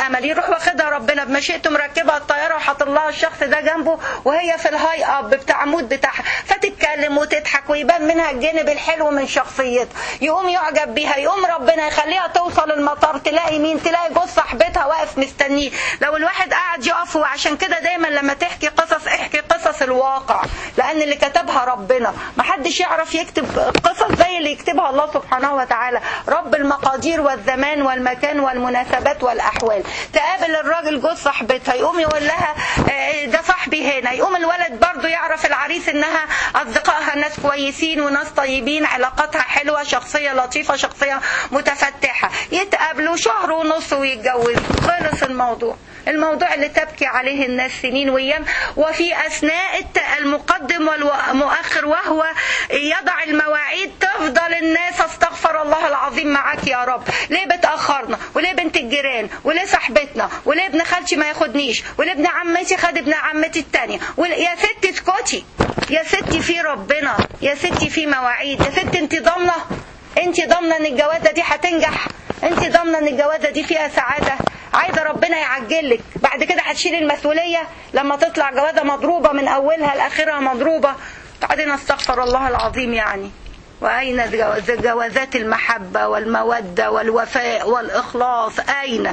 امل يروح واخدها ربنا بمشيئته مركبها الطياره وحاطط لها الشخص ده جنبه وهي في الهاي اب بتاع مود بتاعها فتتكلم وتضحك ويبان منها الجانب الحلو من شخصيتها يقوم يعجب بيها يقوم ربنا يخليها توصل المطار تلاقي مين تلاقي جوز صاحبتها واقف مستنيه لو الواحد قاعد يقف وعشان كده دايما لما تحكي قصص احكي قصص الواقع لان اللي كتبها ربنا محدش يعرف يكتب قصص زي اللي يكتبها الله سبحانه وتعالى رب المقادير والزمان والمكان والمناسبات والاحوال تقابل الراجل جوز صاحبتها يقوم يقول لها آه، ده صاحبي هنا يقوم الولد برضو يعرف العريس انها اصدقائها ناس كويسين وناس طيبين علاقاتها حلوه شخصيه لطيفه شخصيه متفتحه يتقابلوا شهر ونص ويتجوزوا خلص الموضوع الموضوع اللي تبكي عليه الناس سنين وايام وفي اثناء الت- المقدم والمؤخر وهو يضع المواعيد تفضل الناس استغفر الله العظيم معاك يا رب ليه بتاخرنا وليه بنت الجيران وليه صاحبتنا وليه ابن خالتي ما ياخدنيش وليه ابن عمتي خد ابن عمتي التانية ول- يا ستي اسكتي يا ستي في ربنا يا ستي في مواعيد يا ستي انت ضامنه انت ضامنه ان الجوازه دي هتنجح انت ضامنه ان الجوازه دي فيها سعاده عايزه ربنا يعجلك بعد كده هتشيلي المسؤوليه لما تطلع جوازه مضروبه من اولها لاخرها مضروبه بعدين استغفر الله العظيم يعني واين جو- جوازات المحبه والموده والوفاء والاخلاص اين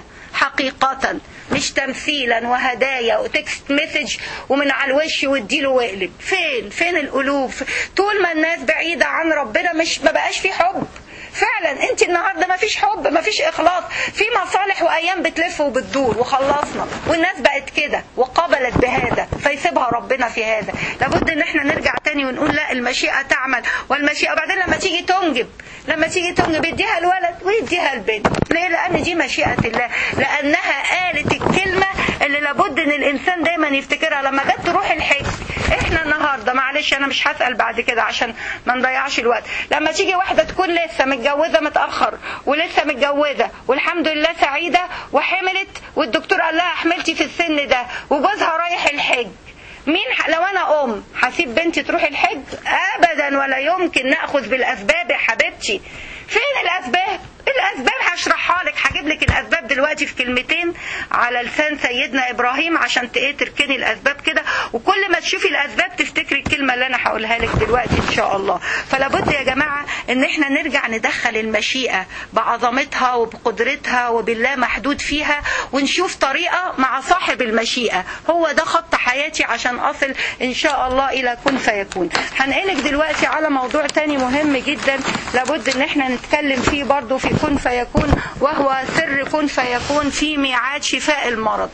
حقيقه مش تمثيلا وهدايا وتكست مسج ومن على الوش واديله واقلب فين فين القلوب طول ما الناس بعيده عن ربنا مش ما بقاش في حب فعلا انت النهارده ما فيش حب ما فيش اخلاص في مصالح وايام بتلف وبتدور وخلصنا والناس بقت كده وقبلت بهذا فيسيبها ربنا في هذا لابد ان احنا نرجع تاني ونقول لا المشيئه تعمل والمشيئه بعدين لما تيجي تنجب لما تيجي تنجب يديها الولد ويديها البنت ليه لان دي مشيئه الله لانها قالت الكلمه اللي لابد ان الانسان دايما يفتكرها لما جت تروح الحج احنا النهارده معلش انا مش هسال بعد كده عشان ما نضيعش الوقت لما تيجي واحده تكون لسه متجوزه متاخر ولسه متجوزه والحمد لله سعيده وحملت والدكتور قال لها حملتي في السن ده وجوزها رايح الحج مين ح... لو انا ام هسيب بنتي تروح الحج ابدا ولا يمكن ناخذ بالاسباب يا حبيبتي فين الاسباب الاسباب هشرحها لك هجيب لك الاسباب دلوقتي في كلمتين على لسان سيدنا ابراهيم عشان ت- ايه تركني الاسباب كده وكل ما تشوفي الاسباب تفتكري الكلمه اللي انا هقولها لك دلوقتي ان شاء الله فلا بد يا جماعه ان احنا نرجع ندخل المشيئه بعظمتها وبقدرتها وبالله محدود فيها ونشوف طريقه مع صاحب المشيئه هو ده خط حياتي عشان اصل ان شاء الله الى كن فيكون هنقلك دلوقتي على موضوع تاني مهم جدا لابد ان احنا نتكلم فيه برضو في كن فيكون وهو سر كن فيكون في ميعاد شفاء المرض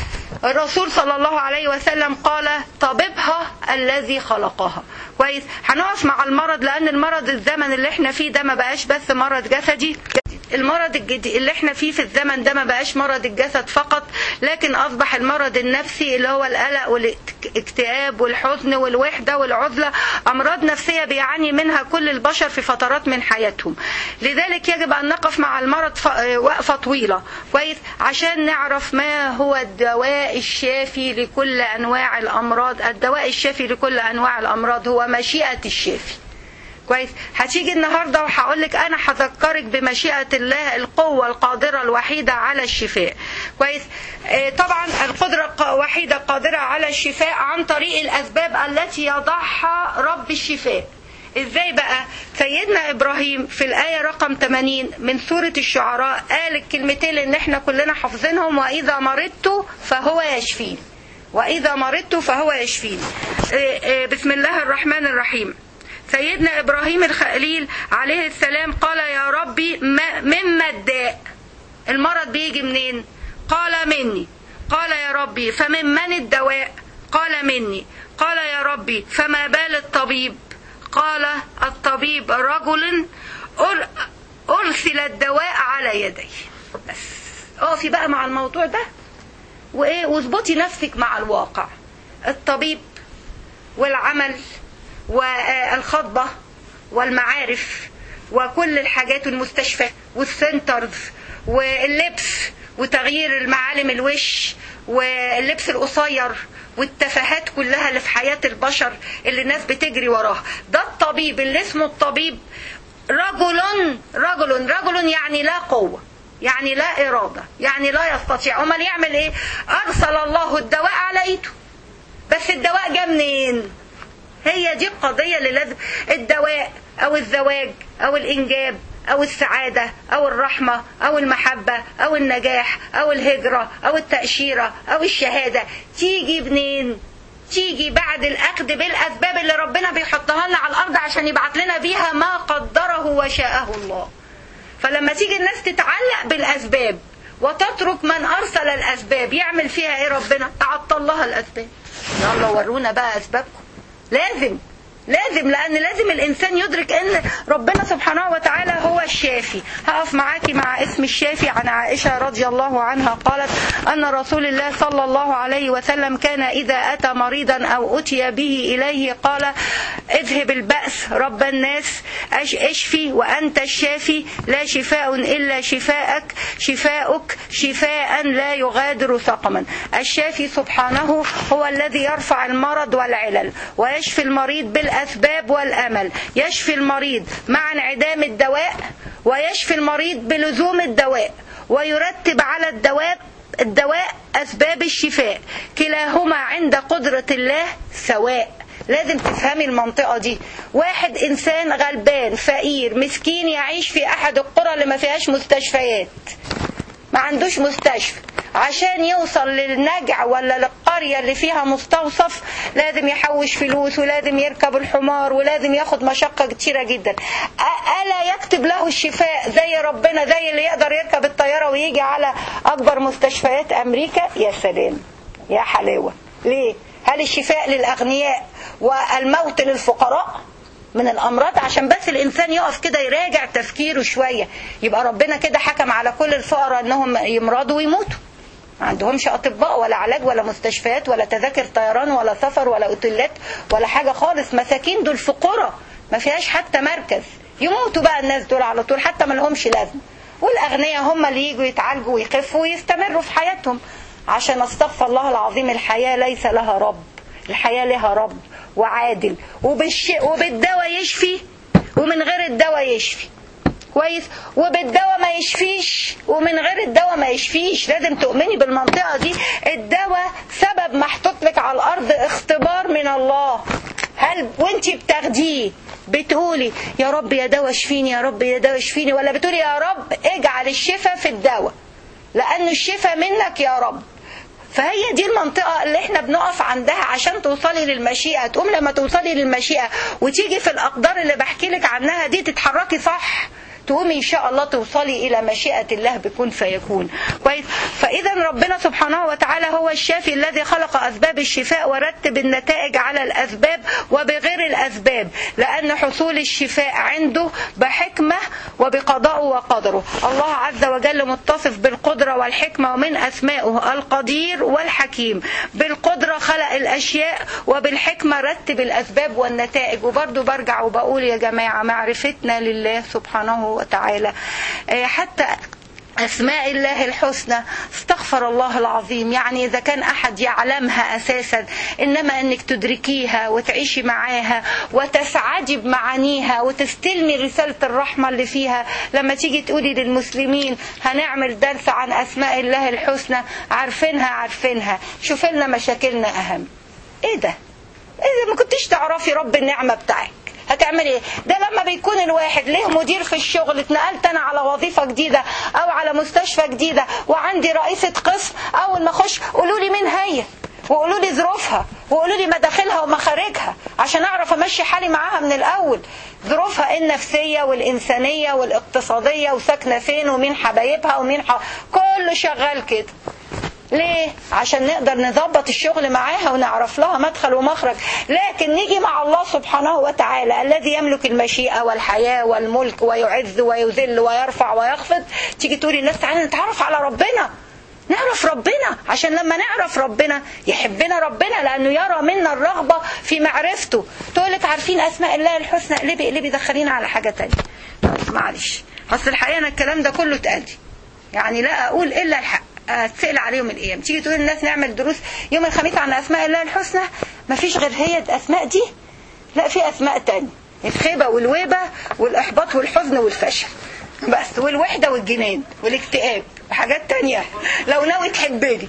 الرسول صلى الله عليه وسلم قال طبيبها الذي خلقها كويس هنقف مع المرض لان المرض الزمن اللي احنا فيه ده ما بقاش بس مرض جسدي المرض الجديد اللي احنا فيه في الزمن ده ما بقاش مرض الجسد فقط لكن اصبح المرض النفسي اللي هو القلق والاكتئاب والحزن والوحده والعزله امراض نفسيه بيعاني منها كل البشر في فترات من حياتهم لذلك يجب ان نقف مع المرض ف- وقفه طويله كويس عشان نعرف ما هو الدواء الشافي لكل انواع الامراض الدواء الشافي لكل انواع الامراض هو مشيئه الشافي كويس هتيجي النهارده وهقول لك انا هذكرك بمشيئه الله القوه القادره الوحيده على الشفاء كويس آه، طبعا القدره الوحيده القادره على الشفاء عن طريق الاسباب التي يضعها رب الشفاء ازاي بقى سيدنا ابراهيم في الايه رقم 80 من سوره الشعراء قال الكلمتين اللي احنا كلنا حافظينهم واذا مرضت فهو يشفين واذا مرضت فهو يشفين آه، آه، بسم الله الرحمن الرحيم سيدنا ابراهيم الخليل عليه السلام قال يا ربي ما مما الداء المرض بيجي منين قال مني قال يا ربي فمن من الدواء قال مني قال يا ربي فما بال الطبيب قال الطبيب رجل أر- ارسل الدواء على يديه بس اقفي بقى مع الموضوع ده وايه واظبطي نفسك مع الواقع الطبيب والعمل والخطبة والمعارف وكل الحاجات والمستشفى والسنترز واللبس وتغيير المعالم الوش واللبس القصير والتفاهات كلها اللي في حياة البشر اللي الناس بتجري وراها ده الطبيب اللي اسمه الطبيب رجل رجل رجل يعني لا قوة يعني لا إرادة يعني لا يستطيع أمال يعمل إيه أرسل الله الدواء على إيده بس الدواء جه منين هي دي القضية اللي لازم الدواء أو الزواج أو الإنجاب أو السعادة أو الرحمة أو المحبة أو النجاح أو الهجرة أو التأشيرة أو الشهادة تيجي منين تيجي بعد الأخذ بالأسباب اللي ربنا بيحطها لنا على الأرض عشان يبعت لنا بيها ما قدره وشاءه الله فلما تيجي الناس تتعلق بالأسباب وتترك من أرسل الأسباب يعمل فيها إيه ربنا تعطل لها الأسباب يلا ورونا بقى أسبابكم لازم لازم لان لازم الانسان يدرك ان ربنا سبحانه وتعالى هو الشافي هقف معاكي مع اسم الشافي عن عائشه رضي الله عنها قالت ان رسول الله صلى الله عليه وسلم كان اذا اتى مريضا او اتي به اليه قال اذهب الباس رب الناس اشفي وانت الشافي لا شفاء الا شفاءك شفاؤك شفاء لا يغادر سقما الشافي سبحانه هو الذي يرفع المرض والعلل ويشفي المريض بال الأسباب والأمل يشفي المريض مع انعدام الدواء ويشفي المريض بلزوم الدواء ويرتب على الدواء الدواء أسباب الشفاء كلاهما عند قدرة الله سواء لازم تفهمي المنطقة دي واحد إنسان غلبان فقير مسكين يعيش في أحد القرى اللي ما فيهاش مستشفيات ما عندوش مستشفى عشان يوصل للنجع ولا للقرية اللي فيها مستوصف لازم يحوش فلوس ولازم يركب الحمار ولازم ياخد مشقة كتيرة جدا ألا يكتب له الشفاء زي ربنا زي اللي يقدر يركب الطيارة ويجي على أكبر مستشفيات أمريكا يا سلام يا حلاوة ليه هل الشفاء للأغنياء والموت للفقراء من الامراض عشان بس الانسان يقف كده يراجع تفكيره شويه يبقى ربنا كده حكم على كل الفقراء انهم يمرضوا ويموتوا ما عندهمش اطباء ولا علاج ولا مستشفيات ولا تذاكر طيران ولا سفر ولا اوتيلات ولا حاجه خالص مساكين دول فقراء ما فيهاش حتى مركز يموتوا بقى الناس دول على طول حتى ما لهمش لازمه والاغنياء هم اللي يجوا يتعالجوا ويخفوا ويستمروا في حياتهم عشان استغفر الله العظيم الحياه ليس لها رب الحياه لها رب وعادل وبالش... وبالدواء يشفي ومن غير الدواء يشفي كويس وبالدواء ما يشفيش ومن غير الدواء ما يشفيش لازم تؤمني بالمنطقة دي الدواء سبب محطوط لك على الأرض اختبار من الله هل وانتي بتاخديه بتقولي يا رب يا دواء اشفيني يا رب يا دواء اشفيني ولا بتقولي يا رب اجعل الشفاء في الدواء لأن الشفاء منك يا رب فهي دي المنطقة اللي احنا بنقف عندها عشان توصلي للمشيئة تقوم لما توصلي للمشيئة وتيجي في الأقدار اللي بحكي لك عنها دي تتحركي صح تقومي ان شاء الله توصلي الى مشيئه الله بكون فيكون كويس فاذا ربنا سبحانه وتعالى هو الشافي الذي خلق اسباب الشفاء ورتب النتائج على الاسباب وبغير الاسباب لان حصول الشفاء عنده بحكمه وبقضاء وقدره الله عز وجل متصف بالقدره والحكمه ومن اسمائه القدير والحكيم بالقدره خلق الاشياء وبالحكمه رتب الاسباب والنتائج وبرضه برجع وبقول يا جماعه معرفتنا لله سبحانه وتعالى حتى أسماء الله الحسنى استغفر الله العظيم يعني إذا كان أحد يعلمها أساسا إنما أنك تدركيها وتعيشي معاها وتسعدي بمعانيها وتستلمي رسالة الرحمة اللي فيها لما تيجي تقولي للمسلمين هنعمل درس عن أسماء الله الحسنى عارفينها عارفينها شوف لنا مشاكلنا أهم إيه ده إذا ما كنتش تعرفي رب النعمة بتاعك هتعمل ايه ده لما بيكون الواحد ليه مدير في الشغل اتنقلت انا على وظيفه جديده او على مستشفى جديده وعندي رئيسه قسم اول ما اخش قولوا لي مين هي وقولوا لي ظروفها وقولوا لي مداخلها ومخارجها عشان اعرف امشي حالي معاها من الاول ظروفها النفسيه والانسانيه والاقتصاديه وساكنه فين ومين حبايبها ومين ح... كله شغال كده ليه؟ عشان نقدر نظبط الشغل معاها ونعرف لها مدخل ومخرج لكن نيجي مع الله سبحانه وتعالى الذي يملك المشيئة والحياة والملك ويعز ويذل ويرفع ويخفض تيجي تقولي الناس تعالى نتعرف على ربنا نعرف ربنا عشان لما نعرف ربنا يحبنا ربنا لانه يرى منا الرغبة في معرفته تقولك عارفين اسماء الله الحسنى اقلبي اقلبي دخلينا على حاجة تانية معلش اصل الحقيقة انا الكلام ده كله اتقال يعني لا اقول الا الحق اتسأل عليهم الايام تيجي تقول الناس نعمل دروس يوم الخميس عن اسماء الله الحسنى ما فيش غير هي الاسماء دي لا في اسماء تانية الخيبة والويبة والاحباط والحزن والفشل بس والوحده والجنان والاكتئاب وحاجات تانية لو ناوي تحبني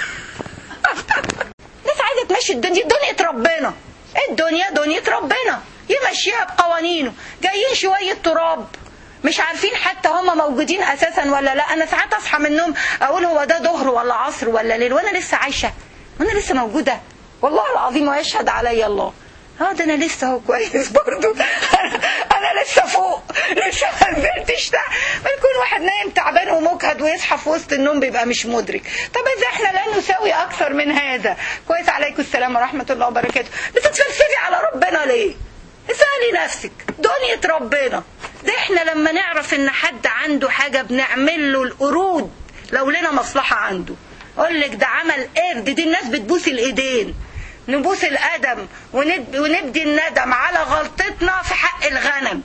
ناس عايزه تمشي الدنيا دنيا ربنا الدنيا دنيا ربنا يمشيها بقوانينه جايين شويه تراب مش عارفين حتى هم موجودين اساسا ولا لا انا ساعات اصحى من النوم اقول هو ده ظهر ولا عصر ولا ليل وانا لسه عايشه وانا لسه موجوده والله العظيم ويشهد علي الله اه ده انا لسه هو كويس برضو انا, أنا لسه فوق لسه ما نزلتش تحت يكون واحد نايم تعبان ومجهد ويصحى في وسط النوم بيبقى مش مدرك طب اذا احنا لا نساوي اكثر من هذا كويس عليكم السلام ورحمه الله وبركاته بتتفلسفي على ربنا ليه اسالي نفسك دنيا ربنا ده احنا لما نعرف ان حد عنده حاجه بنعمل له القرود لو لنا مصلحه عنده اقول لك ده عمل قرد دي الناس بتبوس الايدين نبوس القدم وند- وندي الندم على غلطتنا في حق الغنم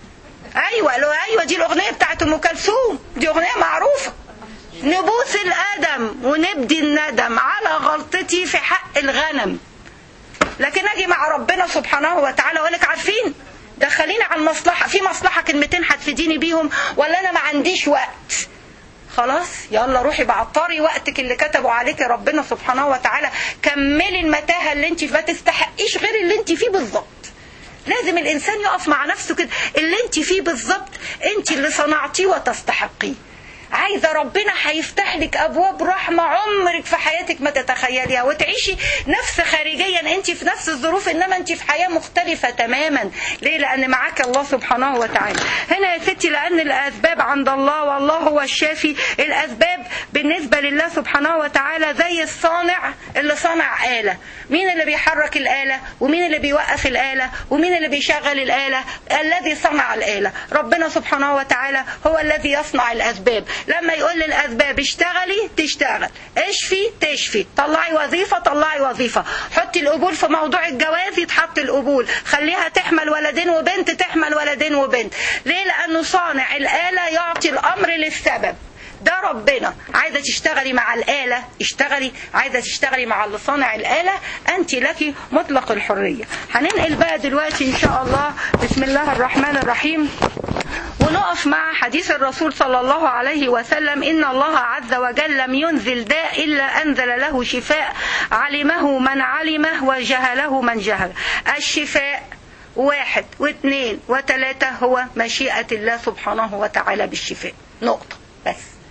ايوه لو ايوه دي الاغنيه بتاعت ام كلثوم دي اغنيه معروفه نبوس القدم ونبدي الندم على غلطتي في حق الغنم لكن اجي مع ربنا سبحانه وتعالى اقول لك عارفين دخليني على المصلحه في مصلحه كلمتين هتفيديني بيهم ولا انا ما عنديش وقت خلاص يلا روحي بعطري وقتك اللي كتبوا عليك ربنا سبحانه وتعالى كملي المتاهه اللي انت ما تستحقيش غير اللي انت فيه بالظبط لازم الانسان يقف مع نفسه كده اللي انت فيه بالظبط انت اللي صنعتيه وتستحقيه عايزة ربنا هيفتح لك أبواب رحمة عمرك في حياتك ما تتخيليها وتعيشي نفس خارجيا أنت في نفس الظروف إنما أنت في حياة مختلفة تماما ليه لأن معاك الله سبحانه وتعالى هنا يا ستي لأن الأسباب عند الله والله هو الشافي الأسباب بالنسبة لله سبحانه وتعالى زي الصانع اللي صنع آلة مين اللي بيحرك الآلة ومين اللي بيوقف الآلة ومين اللي بيشغل الآلة الذي صنع الآلة ربنا سبحانه وتعالى هو الذي يصنع الأسباب لما يقول للأسباب اشتغلي تشتغل اشفي تشفي طلعي وظيفة طلعي وظيفة حطي القبول في موضوع الجواز يتحط القبول خليها تحمل ولدين وبنت تحمل ولدين وبنت ليه لأنه صانع الآلة يعطي الأمر للسبب ده ربنا عايزة تشتغلي مع الآلة اشتغلي عايزة تشتغلي مع اللي صانع الآلة أنت لك مطلق الحرية هننقل بقى دلوقتي إن شاء الله بسم الله الرحمن الرحيم ونقف مع حديث الرسول صلى الله عليه وسلم إن الله عز وجل لم ينزل داء إلا أنزل له شفاء علمه من علمه وجهله من جهل الشفاء واحد واثنين وثلاثة هو مشيئة الله سبحانه وتعالى بالشفاء نقطة بس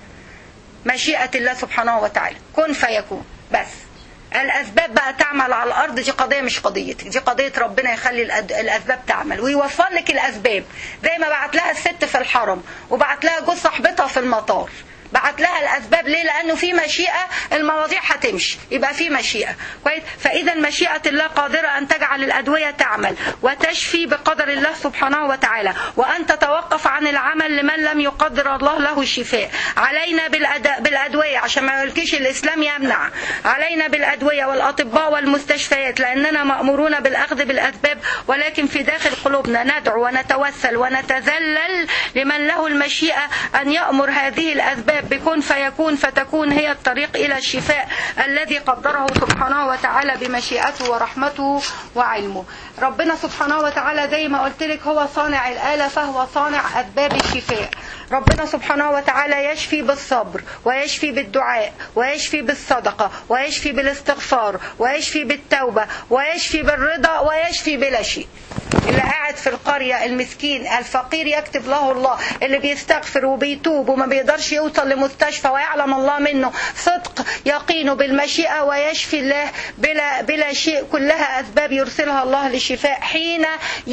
مشيئة الله سبحانه وتعالى كن فيكون بس الأسباب بقى تعمل على الأرض دي قضية مش قضيتك دي قضية ربنا يخلي الأد- الأسباب تعمل ويوفر لك الأسباب زي ما بعت لها الست في الحرم وبعت لها جوز صاحبتها في المطار بعت لها الاسباب ليه لانه في مشيئه المواضيع هتمشي يبقى في مشيئه كويس فاذا مشيئه الله قادره ان تجعل الادويه تعمل وتشفي بقدر الله سبحانه وتعالى وان تتوقف عن العمل لمن لم يقدر الله له الشفاء علينا بالأد... بالادويه عشان ما يقولكيش الاسلام يمنع علينا بالادويه والاطباء والمستشفيات لاننا مامورون بالاخذ بالاسباب ولكن في داخل قلوبنا ندعو ونتوسل ونتذلل لمن له المشيئه ان يامر هذه الاسباب بكون فيكون فتكون هي الطريق الى الشفاء الذي قدره سبحانه وتعالى بمشيئته ورحمته وعلمه ربنا سبحانه وتعالى زي ما قلت لك هو صانع الآلة فهو صانع أسباب الشفاء ربنا سبحانه وتعالى يشفي بالصبر ويشفي بالدعاء ويشفي بالصدقة ويشفي بالاستغفار ويشفي بالتوبة ويشفي بالرضا ويشفي بلا شيء اللي قاعد في القرية المسكين الفقير يكتب له الله اللي بيستغفر وبيتوب وما بيقدرش يوصل لمستشفى ويعلم الله منه صدق يقينه بالمشيئة ويشفي الله بلا, بلا شيء كلها أسباب يرسلها الله للشفاء حين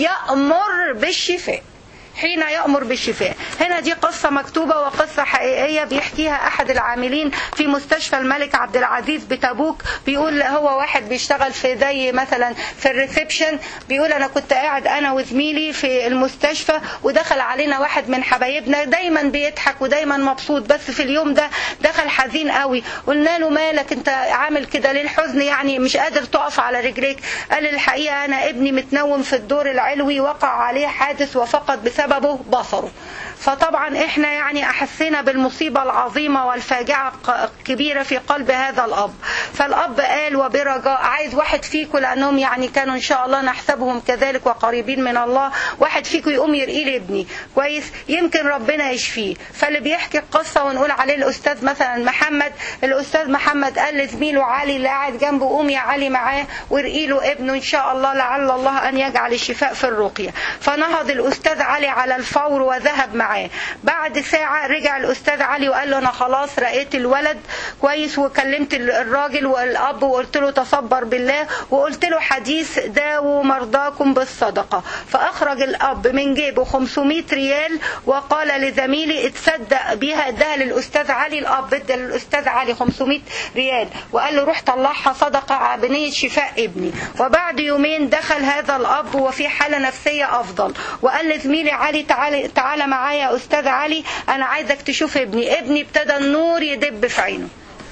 يأمر بالشفاء حين يأمر بالشفاء هنا دي قصة مكتوبة وقصة حقيقية بيحكيها أحد العاملين في مستشفى الملك عبد العزيز بتبوك بيقول هو واحد بيشتغل في زي مثلا في الريسبشن بيقول أنا كنت قاعد أنا وزميلي في المستشفى ودخل علينا واحد من حبايبنا دايما بيضحك ودايما مبسوط بس في اليوم ده دخل حزين قوي قلنا له مالك انت عامل كده ليه الحزن يعني مش قادر تقف على رجليك قال الحقيقة أنا ابني متنوم في الدور العلوي وقع عليه حادث وفقد بسبب بسببه بصره فطبعا احنا يعني احسينا بالمصيبة العظيمة والفاجعة الكبيرة في قلب هذا الاب فالاب قال وبرجاء عايز واحد فيكم لانهم يعني كانوا ان شاء الله نحسبهم كذلك وقريبين من الله واحد فيكم يقوم يرقي لي ابني كويس يمكن ربنا يشفيه فاللي بيحكي القصة ونقول عليه الاستاذ مثلا محمد الاستاذ محمد قال لزميله علي اللي قاعد جنبه قوم يا علي معاه وارقي له ابنه ان شاء الله لعل الله ان يجعل الشفاء في الرقية فنهض الاستاذ علي على الفور وذهب معاه بعد ساعة رجع الاستاذ علي وقال له انا خلاص رقيت الولد كويس وكلمت الراجل والاب وقلت له تصبر بالله وقلت له حديث داووا مرضاكم بالصدقة فاخرج الاب من جيبه 500 ريال وقال لزميلي اتصدق بيها اداها للاستاذ علي الاب ادى للاستاذ علي 500 ريال وقال له روح طلعها صدقة بنية شفاء ابني وبعد يومين دخل هذا الاب وفي حالة نفسية افضل وقال لزميلي علي تعالى تعالى معايا يا استاذ علي انا عايزك تشوف ابني ابني ابتدى النور يدب في عينه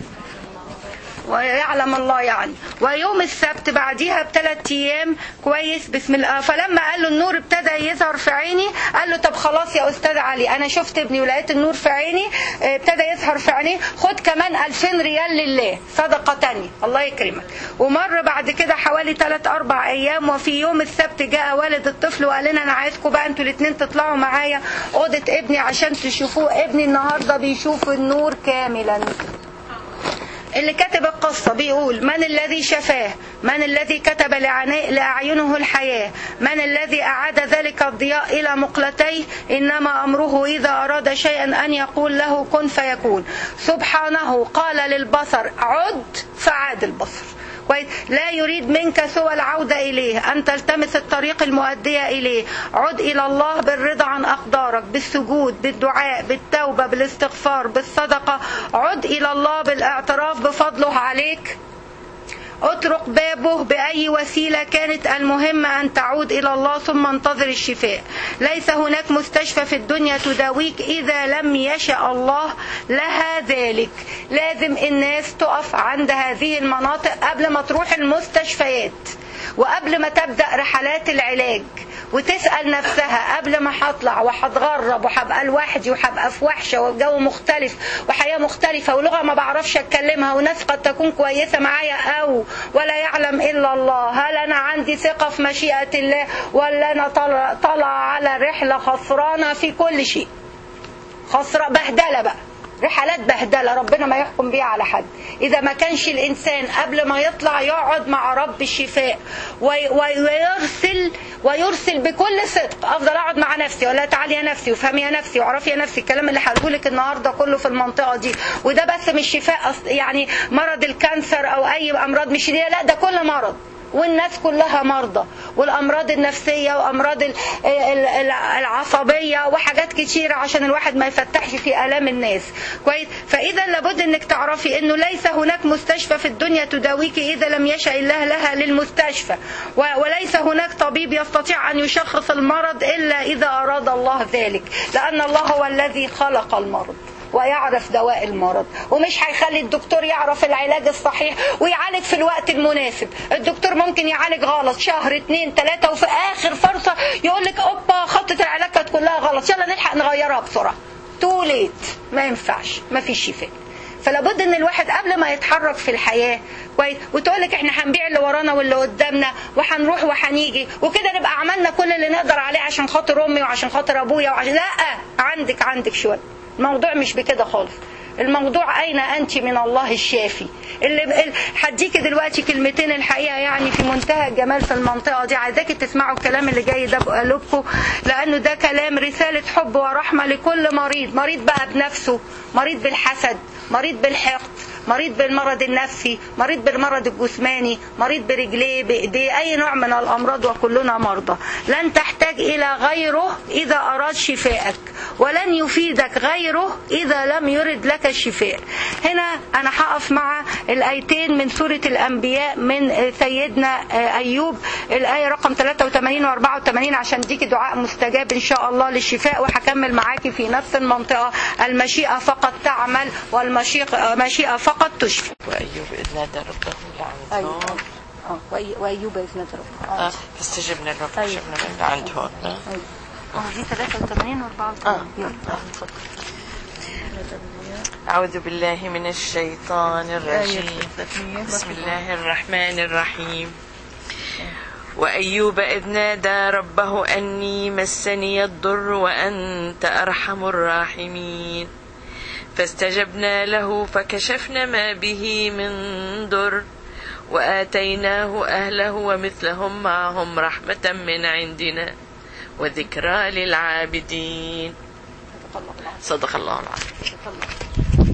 ويعلم الله يعني ويوم السبت بعديها بثلاث ايام كويس بسم الله فلما قال له النور ابتدى يظهر في عيني قال له طب خلاص يا استاذ علي انا شفت ابني ولقيت النور في عيني ابتدى يظهر في عيني خد كمان 2000 ريال لله صدقه تانية الله يكرمك ومر بعد كده حوالي 3 4 ايام وفي يوم السبت جاء والد الطفل وقال لنا انا عايزكم بقى انتوا الاثنين تطلعوا معايا اوضه ابني عشان تشوفوه ابني النهارده بيشوف النور كاملا اللي كتب القصة بيقول من الذي شفاه من الذي كتب لأعينه الحياة من الذي أعاد ذلك الضياء إلى مقلتيه إنما أمره إذا أراد شيئا أن يقول له كن فيكون سبحانه قال للبصر عد فعاد البصر لا يريد منك سوى العودة إليه أن تلتمس الطريق المؤدية إليه عد إلى الله بالرضا عن أقدارك بالسجود بالدعاء بالتوبة بالاستغفار بالصدقة عد إلى الله بالاعتراف بفضله عليك اترك بابه بأي وسيلة كانت المهم أن تعود إلى الله ثم انتظر الشفاء ليس هناك مستشفى في الدنيا تداويك إذا لم يشاء الله لها ذلك لازم الناس تقف عند هذه المناطق قبل ما تروح المستشفيات وقبل ما تبدأ رحلات العلاج وتسأل نفسها قبل ما هطلع وهتغرب وهبقى لوحدي وهبقى في وحشة والجو مختلف وحياة مختلفة ولغة ما بعرفش أتكلمها وناس قد تكون كويسة معايا أو ولا يعلم إلا الله هل أنا عندي ثقة في مشيئة الله ولا أنا طالع طلع على رحلة خسرانة في كل شيء خسرة بهدلة بقى رحلات بهدلة ربنا ما يحكم بيها على حد إذا ما كانش الإنسان قبل ما يطلع يقعد مع رب الشفاء ويرسل ويرسل بكل صدق أفضل أقعد مع نفسي ولا تعالي يا نفسي وفهمي يا نفسي وعرفي يا نفسي الكلام اللي هقوله لك النهاردة كله في المنطقة دي وده بس مش شفاء يعني مرض الكانسر أو أي أمراض مش دي لا ده كل مرض والناس كلها مرضى والامراض النفسيه وامراض العصبيه وحاجات كتيره عشان الواحد ما يفتحش في الام الناس كويس فاذا لابد انك تعرفي انه ليس هناك مستشفى في الدنيا تداويك اذا لم يشاء الله لها للمستشفى وليس هناك طبيب يستطيع ان يشخص المرض الا اذا اراد الله ذلك لان الله هو الذي خلق المرض ويعرف دواء المرض ومش هيخلي الدكتور يعرف العلاج الصحيح ويعالج في الوقت المناسب الدكتور ممكن يعالج غلط شهر اتنين تلاتة وفي اخر فرصة يقول لك اوبا خطة العلاج كانت كلها غلط يلا نلحق نغيرها بسرعة توليت ما ينفعش ما فيش شفاء فلابد ان الواحد قبل ما يتحرك في الحياه كويس وتقول لك احنا هنبيع اللي ورانا واللي قدامنا وهنروح وهنيجي وكده نبقى عملنا كل اللي نقدر عليه عشان خاطر امي وعشان خاطر ابويا وعشان لا عندك عندك شويه الموضوع مش بكده خالص الموضوع أين أنت من الله الشافي اللي هديكي دلوقتي كلمتين الحقيقة يعني في منتهى الجمال في المنطقة دي عايزاكي تسمعوا الكلام اللي جاي ده بقلوبكم لأنه ده كلام رسالة حب ورحمة لكل مريض مريض بقى بنفسه مريض بالحسد مريض بالحقد مريض بالمرض النفسي مريض بالمرض الجسماني مريض برجليه بايديه اي نوع من الامراض وكلنا مرضى لن تحتاج الى غيره اذا اراد شفاءك ولن يفيدك غيره اذا لم يرد لك الشفاء هنا انا هقف مع الايتين من سوره الانبياء من سيدنا ايوب الايه رقم 83 و 84 عشان ديكي دعاء مستجاب ان شاء الله للشفاء وهكمل معاكي في نفس المنطقه المشيئه فقط تعمل والمشيئه فقط فقط تشفي وأيوب إذ نادى ربه لعنده أيوة. وأيوب إذ نادى ربه آه. فاستجبنا له فكشفنا من عنده أيوة. دي 83 و 84 يلا أعوذ بالله من الشيطان الرجيم بسم الله الرحمن الرحيم وأيوب إذ نادى ربه أني مسني الضر وأنت أرحم الراحمين فاستجبنا له فكشفنا ما به من ضر وآتيناه أهله ومثلهم معهم رحمة من عندنا وذكرى للعابدين صدق الله العظيم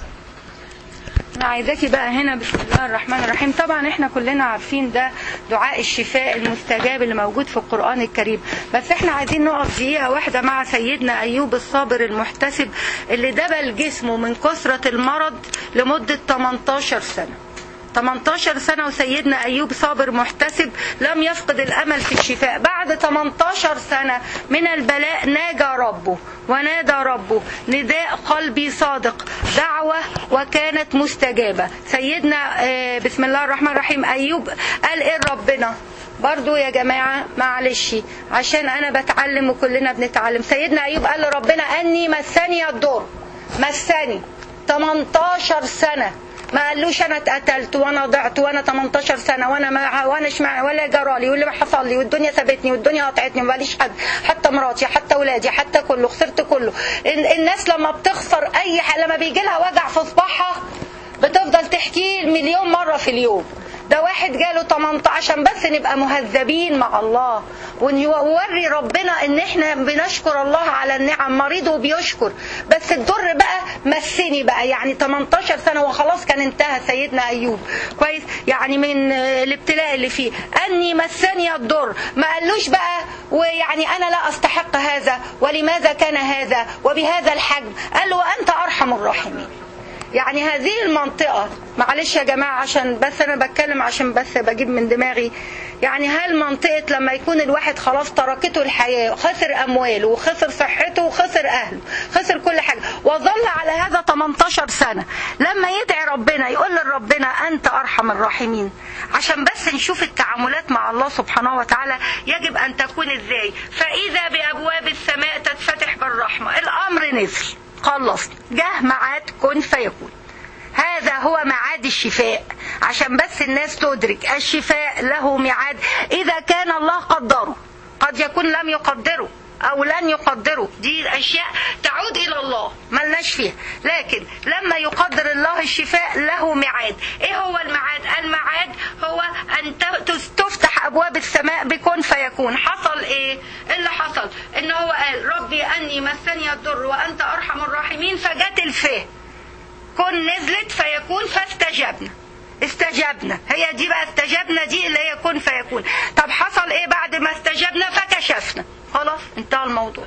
انا عايزاكي بقى هنا بسم الله الرحمن الرحيم طبعا احنا كلنا عارفين ده دعاء الشفاء المستجاب اللي موجود في القرآن الكريم بس احنا عايزين نقف دقيقة واحدة مع سيدنا ايوب الصابر المحتسب اللي دبل جسمه من كثرة المرض لمدة 18 سنة 18 سنة وسيدنا أيوب صابر محتسب لم يفقد الأمل في الشفاء بعد 18 سنة من البلاء ناجى ربه ونادى ربه نداء قلبي صادق دعوة وكانت مستجابة سيدنا آه، بسم الله الرحمن الرحيم أيوب قال إيه ربنا برضو يا جماعة معلش عشان أنا بتعلم وكلنا بنتعلم سيدنا أيوب قال لربنا أني مسني الضر مسني 18 سنة ما قالوش انا اتقتلت وانا ضعت وانا 18 سنه وانا ما وانا شمع ولا جرالي واللي ما حصل لي والدنيا سابتني والدنيا قطعتني ماليش حد حتى مراتي حتى اولادي حتى كله خسرت كله ال- الناس لما بتخسر اي حاجه لما بيجي لها وجع في صباعها بتفضل تحكيه مليون مره في اليوم ده واحد جاله 18 عشان بس نبقى مهذبين مع الله ونوري ربنا ان احنا بنشكر الله على النعم مريض وبيشكر بس الضر بقى مسني بقى يعني 18 سنه وخلاص كان انتهى سيدنا ايوب كويس يعني من آه، الابتلاء اللي فيه اني مسني الضر ما قالوش بقى ويعني انا لا استحق هذا ولماذا كان هذا وبهذا الحجم قال له وانت ارحم الراحمين يعني هذه المنطقة معلش يا جماعة عشان بس أنا بتكلم عشان بس بجيب من دماغي يعني هل منطقة لما يكون الواحد خلاص تركته الحياة خسر أمواله وخسر صحته وخسر أهله خسر كل حاجة وظل على هذا 18 سنة لما يدعي ربنا يقول لربنا أنت أرحم الراحمين عشان بس نشوف التعاملات مع الله سبحانه وتعالى يجب أن تكون إزاي فإذا بأبواب السماء تتفتح بالرحمة الأمر نزل خلص جه ميعاد كن فيكون هذا هو ميعاد الشفاء عشان بس الناس تدرك الشفاء له ميعاد إذا كان الله قدره قد يكون لم يقدره أو لن يقدره دي أشياء تعود إلى الله ملناش فيها لكن لما يقدر الله الشفاء له ميعاد إيه هو الميعاد الميعاد هو أن ت- تفتح أبواب السماء بكون فيكون حصل إيه اللي حصل إن هو قال ربي أني مسني الضر وأنت أرحم الراحمين فجت الفه كن نزلت فيكون فاستجبنا استجبنا هي دي بقى استجبنا دي اللي هي كن فيكون طب حصل ايه بعد ما استجبنا فكشفنا خلاص انتهى الموضوع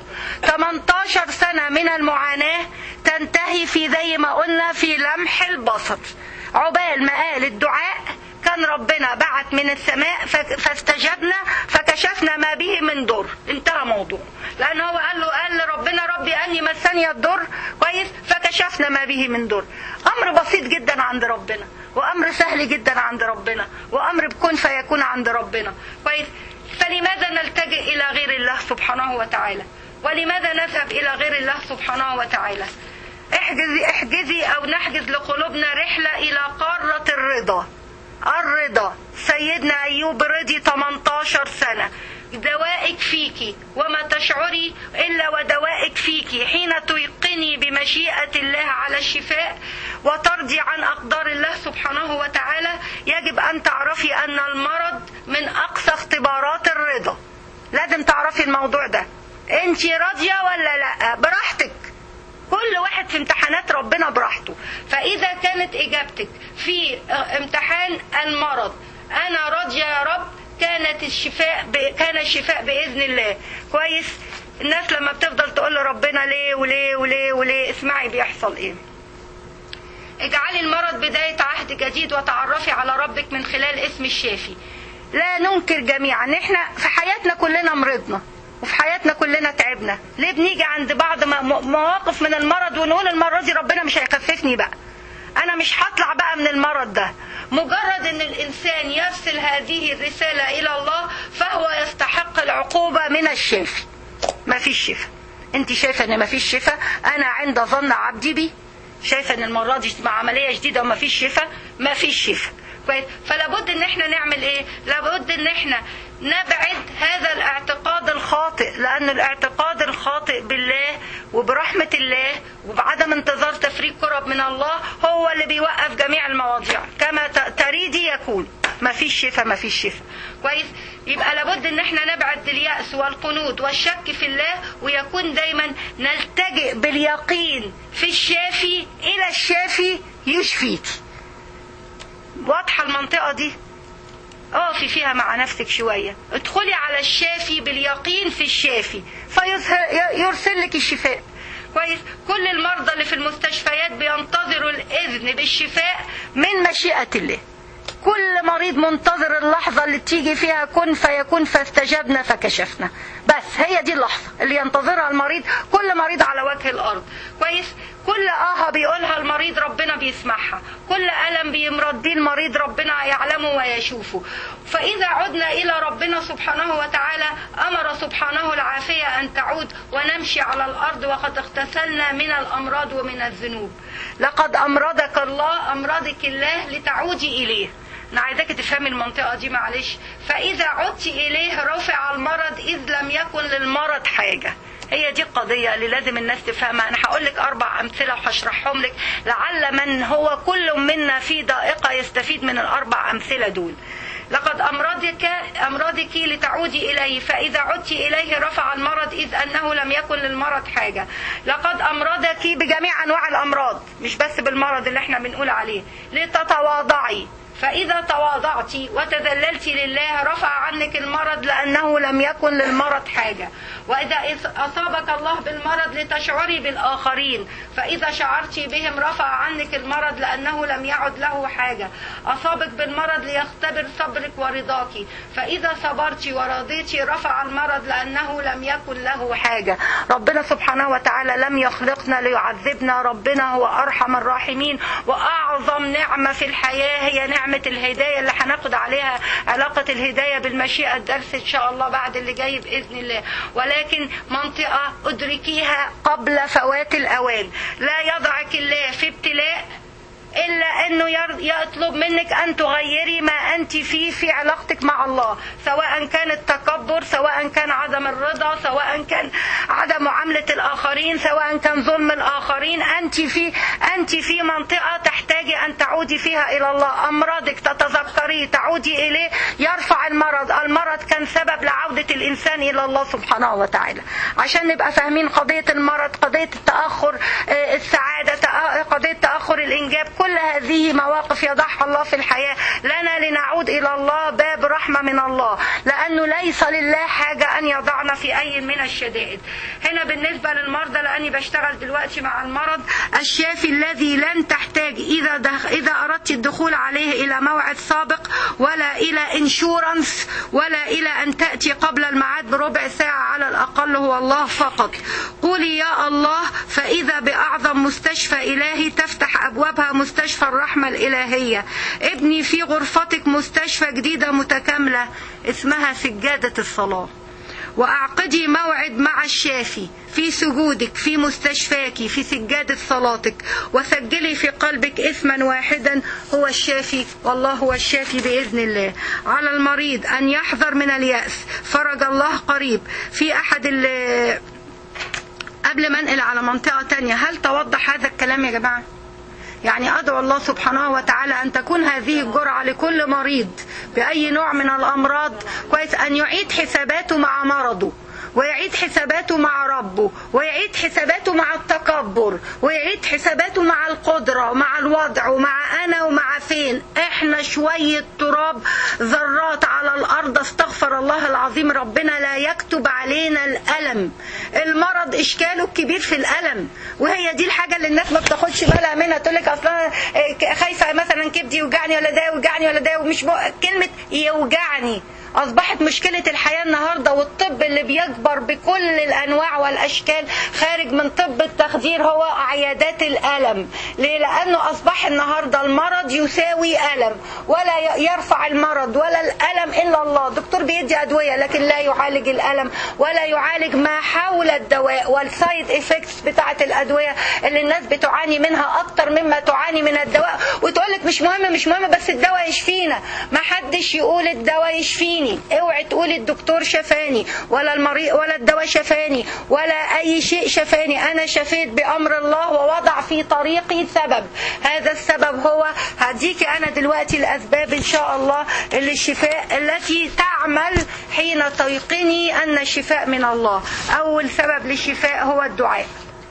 18 سنة من المعاناة تنتهي في زي ما قلنا في لمح البصر عقبال ما قال الدعاء كان ربنا بعت من السماء ف- فاستجبنا فكشفنا ما به من ضر انتهى موضوع لان هو قال له قال لربنا ربي اني مسني الضر كويس فكشفنا ما به من ضر امر بسيط جدا عند ربنا وامر سهل جدا عند ربنا وامر بكون فيكون عند ربنا كويس فلماذا نلتجئ الى غير الله سبحانه وتعالى ولماذا نذهب الى غير الله سبحانه وتعالى احجزي احجزي او نحجز لقلوبنا رحله الى قاره الرضا الرضا سيدنا أيوب رضي 18 سنة دوائك فيكي وما تشعري إلا ودوائك فيكي حين تيقني بمشيئة الله على الشفاء وترضي عن أقدار الله سبحانه وتعالى يجب أن تعرفي أن المرض من أقصى اختبارات الرضا لازم تعرفي الموضوع ده انت راضية ولا لا براحتك كل واحد في امتحانات ربنا براحته فإذا كانت إجابتك في امتحان المرض أنا راضية يا رب كانت الشفاء ب... كان الشفاء بإذن الله كويس الناس لما بتفضل تقول لربنا ليه وليه وليه وليه اسمعي بيحصل ايه اجعلي المرض بداية عهد جديد وتعرفي على ربك من خلال اسم الشافي لا ننكر جميعا ان احنا في حياتنا كلنا مرضنا وفي حياتنا كلنا تعبنا ليه بنيجي عند بعض م- مواقف من المرض ونقول المرة دي ربنا مش هيخففني بقى انا مش هطلع بقى من المرض ده مجرد ان الانسان يرسل هذه الرسالة الى الله فهو يستحق العقوبة من الشافي ما فيش شفاء انت شايفه ان ما فيش شفاء انا عند ظن عبدي بي شايفه ان المره دي مع عمليه جديده وما فيش شفاء ما فيش شفاء كويس فلابد ان احنا نعمل ايه لابد ان احنا نبعد هذا الاعتقاد الخاطئ لان الاعتقاد الخاطئ بالله وبرحمه الله وبعدم انتظار تفريج كرب من الله هو اللي بيوقف جميع المواضيع كما تريدي يكون ما فيش شفاء ما فيش شفاء كويس يبقى لابد ان احنا نبعد اليأس والقنوط والشك في الله ويكون دايما نلتجئ باليقين في الشافي الى الشافي يشفيك واضحة المنطقة دي اقفي فيها مع نفسك شوية ادخلي على الشافي باليقين في الشافي فيرسل لك الشفاء كويس كل المرضى اللي في المستشفيات بينتظروا الاذن بالشفاء من مشيئة الله كل مريض منتظر اللحظة اللي تيجي فيها كن فيكون فاستجبنا فكشفنا بس هي دي اللحظة اللي ينتظرها المريض كل مريض على وجه الأرض كويس كل آه بيقولها المريض ربنا بيسمعها كل ألم بيمرض بيه المريض ربنا يعلمه ويشوفه فإذا عدنا إلى ربنا سبحانه وتعالى أمر سبحانه العافية أن تعود ونمشي على الأرض وقد اغتسلنا من الأمراض ومن الذنوب لقد أمرضك الله أمرضك الله لتعودي إليه انا عايزاك تفهمي المنطقه دي معلش فاذا عدت اليه رفع المرض اذ لم يكن للمرض حاجه هي دي القضية اللي لازم الناس تفهمها أنا هقول لك أربع أمثلة وهشرحهم لك لعل من هو كل منا في ضائقة يستفيد من الأربع أمثلة دول لقد أمرضك أمرضك لتعودي إليه فإذا عدت إليه رفع المرض إذ أنه لم يكن للمرض حاجة لقد أمرضك بجميع أنواع الأمراض مش بس بالمرض اللي احنا بنقول عليه لتتواضعي فإذا تواضعت وتذللت لله رفع عنك المرض لأنه لم يكن للمرض حاجة وإذا أصابك الله بالمرض لتشعري بالآخرين فإذا شعرت بهم رفع عنك المرض لأنه لم يعد له حاجة أصابك بالمرض ليختبر صبرك ورضاك فإذا صبرت ورضيت رفع المرض لأنه لم يكن له حاجة ربنا سبحانه وتعالى لم يخلقنا ليعذبنا ربنا هو أرحم الراحمين وأعظم نعمة في الحياة هي نعمة الهداية اللي هناخد عليها علاقة الهداية بالمشيئة الدرس إن شاء الله بعد اللي جاي بإذن الله ولكن منطقة أدركيها قبل فوات الأوان لا يضعك الله في ابتلاء إلا أنه يطلب منك أن تغيري ما أنت فيه في علاقتك مع الله سواء كان التكبر سواء كان عدم الرضا سواء كان عدم معاملة الآخرين سواء كان ظلم الآخرين أنت في أنت في منطقة تحتاجي أن تعودي فيها إلى الله أمراضك تتذكريه تعودي إليه يرفع المرض المرض كان سبب لعودة الإنسان إلى الله سبحانه وتعالى عشان نبقى فاهمين قضية المرض قضية التأخر السعادة قضية تأخر الإنجاب كل هذه مواقف يضعها الله في الحياة لنا لنعود إلى الله باب رحمة من الله لأنه ليس لله حاجة أن يضعنا في أي من الشدائد هنا بالنسبة للمرضى لأني بشتغل دلوقتي مع المرض الشافي الذي لن تحتاج إذا دخ... إذا أردت الدخول عليه إلى موعد سابق ولا إلى انشورنس ولا إلى أن تأتي قبل الميعاد بربع ساعة على الأقل هو الله فقط قولي يا الله فإذا بأعظم مستشفى إلهي تفتح أبوابها مستشفى الرحمة الإلهية ابني في غرفتك مستشفى جديدة متكاملة اسمها سجادة الصلاة وأعقدي موعد مع الشافي في سجودك في مستشفاك في سجادة صلاتك وسجلي في قلبك اسما واحدا هو الشافي والله هو الشافي بإذن الله على المريض أن يحذر من اليأس فرج الله قريب في أحد قبل ما انقل على منطقة تانية هل توضح هذا الكلام يا جماعة يعني أدعو الله سبحانه وتعالى أن تكون هذه الجرعة لكل مريض بأي نوع من الأمراض كويس أن يعيد حساباته مع مرضه ويعيد حساباته مع ربه ويعيد حساباته مع التكبر ويعيد حساباته مع القدرة ومع الوضع ومع أنا ومع فين احنا شوية تراب ذرات على الأرض استغفر الله العظيم ربنا لا يكتب علينا الألم المرض إشكاله الكبير في الألم وهي دي الحاجة اللي الناس ما بتاخدش بالها منها تقول لك أصلا خايفة مثلا كبدي يوجعني ولا ده يوجعني ولا ده ومش كلمة يوجعني أصبحت مشكلة الحياة النهاردة والطب اللي بيكبر بكل الأنواع والأشكال خارج من طب طب التخدير هو عيادات الألم ليه؟ لأنه أصبح النهاردة المرض يساوي ألم ولا ي- يرفع المرض ولا الألم إلا الله دكتور بيدي أدوية لكن لا يعالج الألم ولا يعالج ما حول الدواء والسايد افكتس بتاعة الأدوية اللي الناس بتعاني منها أكتر مما تعاني من الدواء وتقول لك مش مهم مش مهم بس الدواء يشفينا ما حدش يقول الدواء يشفيني اوعي تقولي الدكتور شفاني ولا المريض ولا الدواء شفاني ولا أي شيء شفاني أنا شفيت بأمر الله ووضع في طريقي سبب هذا السبب هو هديكي أنا دلوقتي الأسباب إن شاء الله اللي الشفاء التي تعمل حين تيقني أن الشفاء من الله أول سبب للشفاء هو الدعاء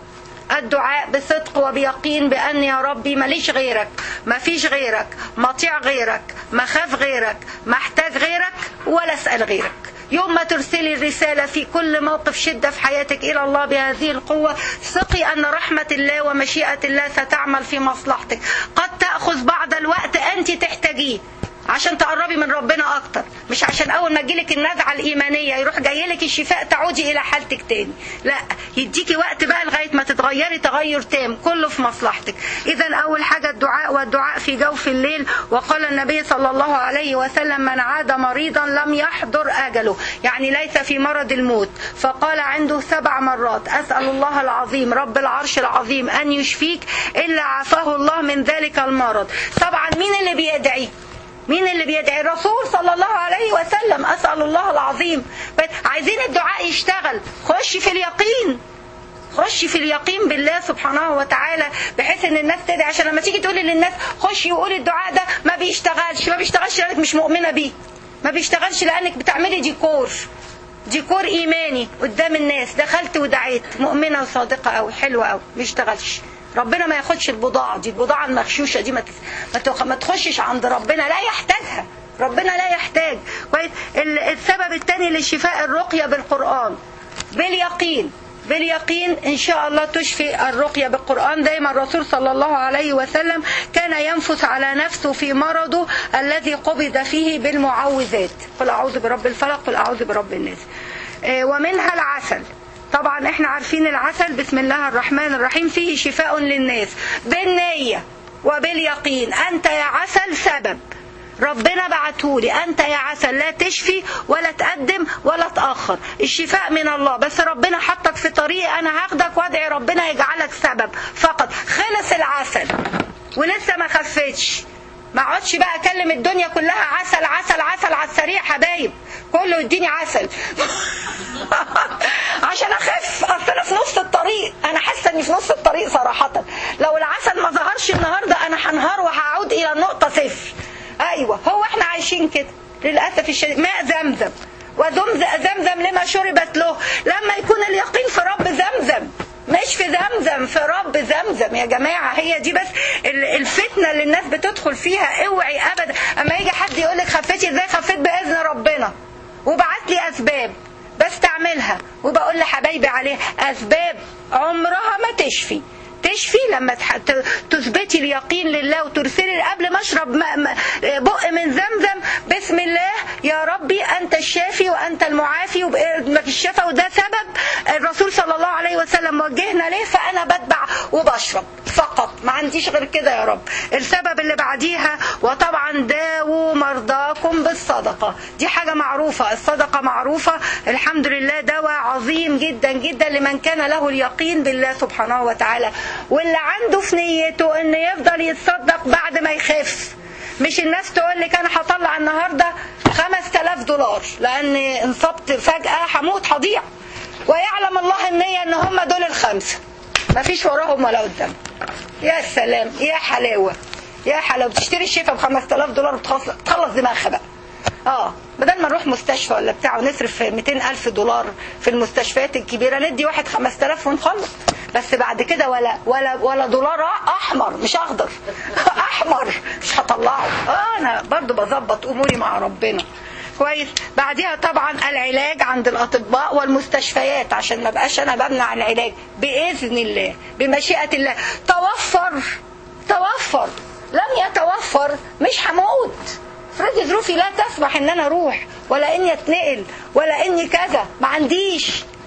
الدعاء بصدق وبيقين بأن يا ربي ماليش غيرك ما فيش غيرك مطيع غيرك مخاف غيرك محتاج غيرك ولا أسأل غيرك يوم ما ترسلي الرسالة في كل موقف شدة في حياتك إلى الله بهذه القوة ثقي أن رحمة الله ومشيئة الله ستعمل في مصلحتك قد تأخذ بعض الوقت أنت تحتاجيه عشان تقربي من ربنا اكتر مش عشان اول ما تجيلك النزعه الايمانيه يروح جايلك الشفاء تعودي الى حالتك تاني لا يديكي وقت بقى لغايه ما تتغيري تغير تام كله في مصلحتك اذا اول حاجه الدعاء والدعاء في جوف الليل وقال النبي صلى الله عليه وسلم من عاد مريضا لم يحضر اجله يعني ليس في مرض الموت فقال عنده سبع مرات اسال الله العظيم رب العرش العظيم ان يشفيك الا عافاه الله من ذلك المرض طبعا مين اللي بيدعي مين اللي بيدعي الرسول صلى الله عليه وسلم أسأل الله العظيم بس عايزين الدعاء يشتغل خش في اليقين خش في اليقين بالله سبحانه وتعالى بحيث ان الناس تدعي عشان لما تيجي تقولي للناس خشي وقولي الدعاء ده ما بيشتغلش ما بيشتغلش لانك مش مؤمنه بيه ما بيشتغلش لانك بتعملي ديكور ديكور ايماني قدام الناس دخلت ودعيت مؤمنه وصادقه قوي حلوه قوي ما بيشتغلش ربنا ما ياخدش البضاعه دي البضاعه المغشوشه دي ما تس- ما تخ- ما تخشش عند ربنا لا يحتاجها ربنا لا يحتاج كويس ال- السبب الثاني للشفاء الرقيه بالقران باليقين باليقين ان شاء الله تشفي الرقيه بالقران دايما الرسول صلى الله عليه وسلم كان ينفس على نفسه في مرضه الذي قبض فيه بالمعوذات قل اعوذ برب الفلق قل اعوذ برب الناس آه، ومنها العسل طبعا احنا عارفين العسل بسم الله الرحمن الرحيم فيه شفاء للناس بالنيه وباليقين انت يا عسل سبب ربنا بعتهولي انت يا عسل لا تشفي ولا تقدم ولا تاخر الشفاء من الله بس ربنا حطك في طريق انا هاخدك وادعي ربنا يجعلك سبب فقط خلص العسل ولسه ما خفتش ما اقعدش بقى اكلم الدنيا كلها عسل عسل عسل على السريع حبايب كله يديني عسل عشان اخف اصل انا في نص الطريق انا حاسه اني في نص الطريق صراحه لو العسل ما ظهرش النهارده انا هنهار وهعود الى النقطه صفر ايوه هو احنا عايشين كده للاسف الشديد ماء زمزم وزمزم لما شربت له لما يكون اليقين في رب زمزم مش في زمزم في رب زمزم يا جماعة هي دي بس ال- الفتنة اللي الناس بتدخل فيها اوعي ابدا اما يجي حد يقول لك خفيتي ازاي خفيت باذن ربنا وبعت لي اسباب بستعملها وبقول لحبايبي عليها اسباب عمرها ما تشفي تشفي لما تح- ت- تثبتي اليقين لله وترسلي قبل ما اشرب م- م- بق من زمزم بسم الله يا ربي انت الشافي وانت المعافي وباسمك الشفا وده سبب الرسول صلى الله عليه وسلم وجهنا ليه فانا بتبع وبشرب فقط ما عنديش غير كده يا رب السبب اللي بعديها وطبعا داووا مرضاكم بالصدقه دي حاجه معروفه الصدقه معروفه الحمد لله دواء عظيم جدا جدا لمن كان له اليقين بالله سبحانه وتعالى واللي عنده في نيته ان يفضل يتصدق بعد ما يخف مش الناس تقول لك انا هطلع النهارده 5000 دولار لان انصبت فجاه هموت هضيع ويعلم الله النية ان هم دول الخمسة مفيش وراهم ولا قدام يا سلام يا حلاوة يا حلاوة تشتري الشفا ب 5000 دولار وتخلص تخلص دماغها بقى اه بدل ما نروح مستشفى ولا بتاع ونصرف 200 ألف دولار في المستشفيات الكبيرة ندي واحد 5000 ونخلص بس بعد كده ولا ولا ولا دولار احمر مش اخضر احمر مش هطلعه آه انا برضو بظبط اموري مع ربنا كويس بعديها طبعا العلاج عند الاطباء والمستشفيات عشان ما بقاش انا بمنع العلاج باذن الله بمشيئه الله توفر توفر لم يتوفر مش هموت افرضي ظروفي لا تسمح ان انا اروح ولا اني اتنقل ولا اني كذا ما عنديش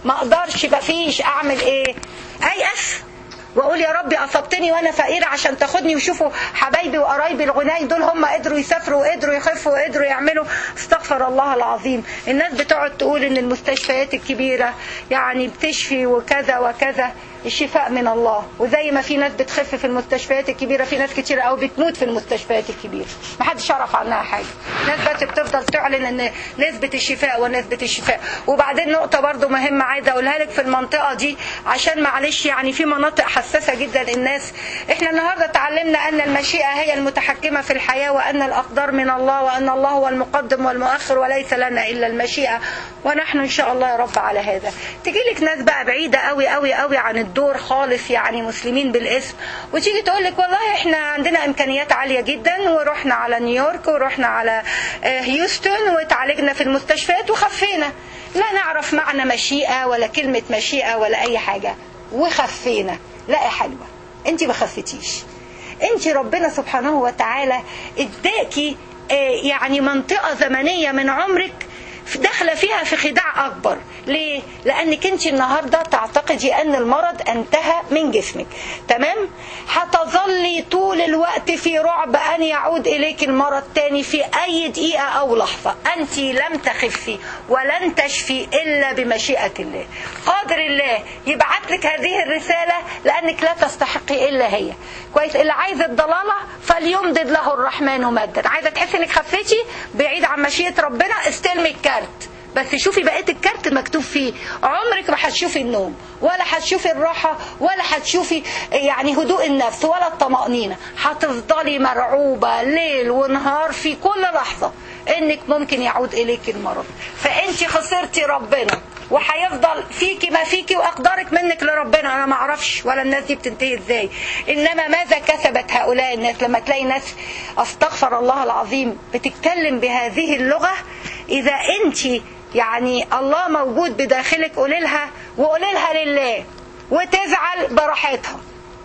ما اقدرش مفيش اعمل ايه ايأس واقول يا ربي اصبتني وانا فقيره عشان تاخدني وشوفوا حبايبي وقرايبي الغناي دول هم قدروا يسافروا وقدروا يخفوا وقدروا يعملوا استغفر الله العظيم الناس بتقعد تقول ان المستشفيات الكبيره يعني بتشفي وكذا وكذا الشفاء من الله وزي ما في ناس بتخف في المستشفيات الكبيره في ناس كتير قوي بتموت في المستشفيات الكبيره ما حدش يعرف عنها حاجه ناس بس بتفضل تعلن ان نسبه الشفاء ونسبه الشفاء وبعدين نقطه برضو مهمه عايزه اقولها لك في المنطقه دي عشان معلش يعني في مناطق حساسه جدا الناس احنا النهارده اتعلمنا ان المشيئه هي المتحكمه في الحياه وان الاقدار من الله وان الله هو المقدم والمؤخر وليس لنا الا المشيئه ونحن ان شاء الله يا رب على هذا تجي لك ناس بقى بعيده قوي قوي قوي عن الدور خالص يعني مسلمين بالاسم وتيجي تقول لك والله احنا عندنا امكانيات عاليه جدا ورحنا على نيويورك ورحنا على آه، هيوستن وتعالجنا في المستشفيات وخفينا لا نعرف معنى مشيئه ولا كلمه مشيئه ولا اي حاجه وخفينا لا يا حلوه انت ما خفتيش انت ربنا سبحانه وتعالى اداكي آه، يعني منطقه زمنيه من عمرك داخله فيها في خداع اكبر ليه لانك انت النهارده تعتقدي ان المرض انتهى من جسمك تمام هتظلي طول الوقت في رعب ان يعود اليك المرض تاني في اي دقيقه او لحظه انت لم تخفي ولن تشفي الا بمشيئه الله قادر الله يبعت لك هذه الرساله لانك لا تستحقي الا هي كويس اللي عايز الضلاله فليمدد له الرحمن مدا عايزه تحسي انك خفيتي بعيد عن مشيئه ربنا استلمي الكارت بس شوفي بقيه الكارت مكتوب فيه عمرك ما هتشوفي النوم ولا هتشوفي الراحه ولا هتشوفي يعني هدوء النفس ولا الطمانينه هتفضلي مرعوبه ليل ونهار في كل لحظه انك ممكن يعود اليك المرض فانت خسرتي ربنا وهيفضل فيكي ما فيكي واقدارك منك لربنا انا ما اعرفش ولا الناس دي بتنتهي ازاي انما ماذا كسبت هؤلاء الناس لما تلاقي ناس استغفر الله العظيم بتتكلم بهذه اللغه اذا انت يعني الله موجود بداخلك قولي لها وقولي لها لله وتزعل براحتها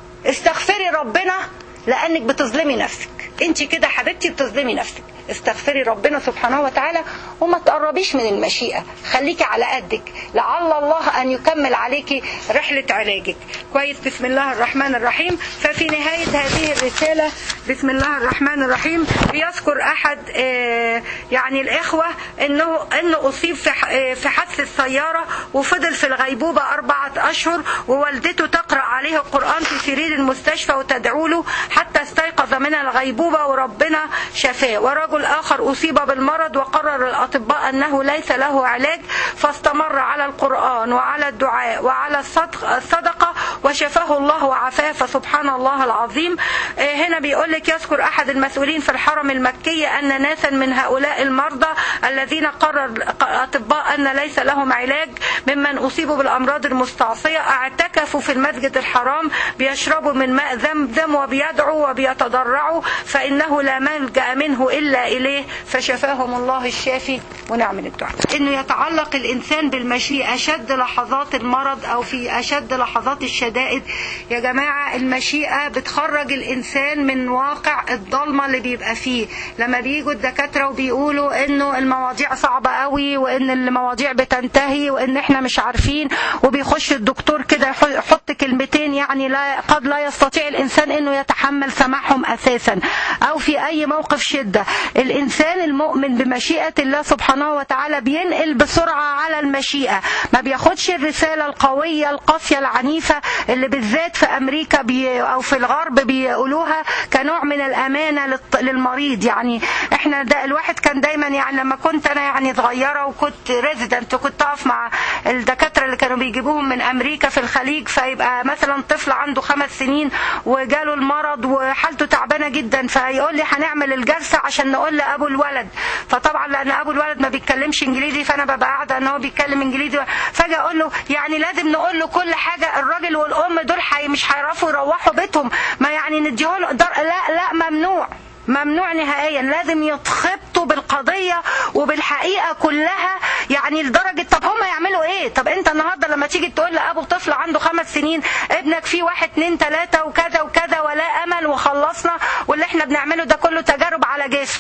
استغفري ربنا لانك بتظلمي نفسك انت كده حبيبتي بتظلمي نفسك استغفري ربنا سبحانه وتعالى وما تقربيش من المشيئة خليكي على قدك لعل الله أن يكمل عليكي رحلة علاجك كويس بسم الله الرحمن الرحيم ففي نهاية هذه الرسالة بسم الله الرحمن الرحيم بيذكر أحد آه، يعني الإخوة إنه إنه أصيب في ح- آه، في حادث السيارة وفضل في الغيبوبة أربعة أشهر ووالدته تقرأ عليه القرآن في سرير المستشفى وتدعو له حتى استيقظ من الغيبوبة وربنا شفاه ورجل آخر أصيب بالمرض وقرر الأطباء أنه ليس له علاج فاستمر على القرآن وعلى الدعاء وعلى الصدق- الصدقة وشفاه الله وعافاه فسبحان الله العظيم آه، هنا بيقول لك يذكر أحد المسؤولين في الحرم المكي أن ناسا من هؤلاء المرضى الذين قرر الأطباء أن ليس لهم علاج ممن أصيبوا بالأمراض المستعصية اعتكفوا في المسجد الحرام بيشربوا من ماء زمزم وبيدعوا وبيتضرعوا فإنه لا ملجأ منه إلا إليه فشفاهم الله الشافي ونعم الدعاء إنه يتعلق الإنسان بالمشي أشد لحظات المرض أو في أشد لحظات الشدائد يا جماعة المشيئة بتخرج الإنسان من واقع الضلمة اللي بيبقى فيه لما بيجوا الدكاترة وبيقولوا إنه المواضيع صعبة قوي وإن المواضيع بتنتهي وإن إحنا مش عارفين وبيخش الدكتور كده يح- يحط كلمتين يعني لا قد لا يستطيع الإنسان إنه يتحمل سماعهم أساسا أو في أي موقف شدة الإنسان المؤمن بمشيئة الله سبحانه وتعالى بينقل بسرعة على المشيئة ما بياخدش الرسالة القوية القاسية العنيفة اللي بالذات في أمريكا بي أو في الغرب بيقولوها كنوع من الأمانة للط- للمريض يعني احنا ده الواحد كان دايما يعني لما كنت أنا يعني صغيرة وكنت ريزيدنت وكنت أقف مع الدكاترة اللي كانوا بيجيبوهم من أمريكا في الخليج فيبقى مثلا طفل عنده خمس سنين وجاله المرض وحالته تعبانة جدا فيقول لي هنعمل الجلسة عشان نقول لأبو الولد فطبعا لأن أبو الولد ما بيتكلمش إنجليزي فأنا ببقى قاعدة إن هو بيتكلم إنجليزي فاجي أقول له يعني لازم نقول له كل حاجة الراجل والأم دول حي مش هيعرفوا يروحوا بيتهم ما يعني نديهم در... لا لا ممنوع ممنوع نهائيا لازم يتخبطوا بالقضية وبالحقيقة كلها يعني لدرجة طب هم يعملوا ايه طب انت النهاردة لما تيجي تقول لأبو طفل عنده خمس سنين ابنك فيه واحد اتنين تلاتة وكذا وكذا ولا امل وخلصنا واللي احنا بنعمله ده كله تجارب على جسمه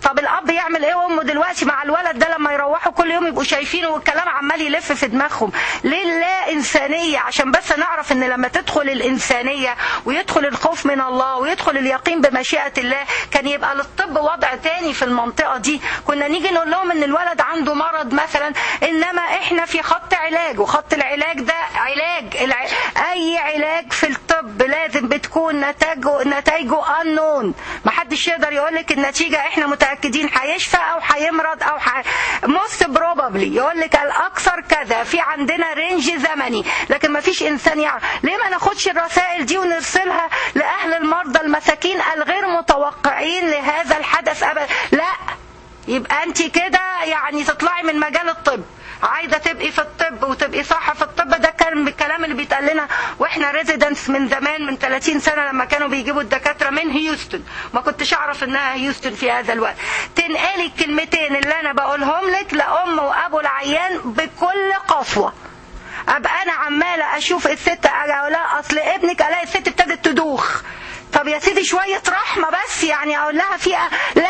طب الاب يعمل ايه وامه دلوقتي مع الولد ده لما يروحوا كل يوم يبقوا شايفينه والكلام عمال يلف في دماغهم ليه لا انسانيه عشان بس نعرف ان لما تدخل الانسانيه ويدخل الخوف من الله ويدخل اليقين بمشيئه الله كان يبقى للطب وضع تاني في المنطقه دي كنا نيجي نقول لهم ان الولد عنده مرض مثلا انما احنا في خط علاج وخط العلاج ده علاج الع... اي علاج في الطب لازم بتكون نتائجه نتائجه انون محدش يقدر يقول لك النتيجه احنا متاكدين هيشفى او هيمرض او ح... موست بروبابلي يقول لك الاكثر كذا في عندنا رينج زمني لكن ما فيش انسان يعرف ليه ما ناخدش الرسائل دي ونرسلها لاهل المرضى المساكين الغير متوقعين لهذا الحدث ابدا لا يبقى انت كده يعني تطلعي من مجال الطب عايزه تبقي في الطب وتبقي صح في الطب ده كان الكلام اللي بيتقال لنا واحنا ريزيدنس من زمان من 30 سنه لما كانوا بيجيبوا الدكاتره من هيوستن ما كنتش اعرف انها هيوستن في هذا الوقت تنقلي الكلمتين اللي انا بقولهم لك لام وابو العيان بكل قسوه ابقى انا عماله اشوف الست اقول لها اصل ابنك الاقي الست ابتدت تدوخ طب يا سيدي شويه رحمه بس يعني اقول لها في لا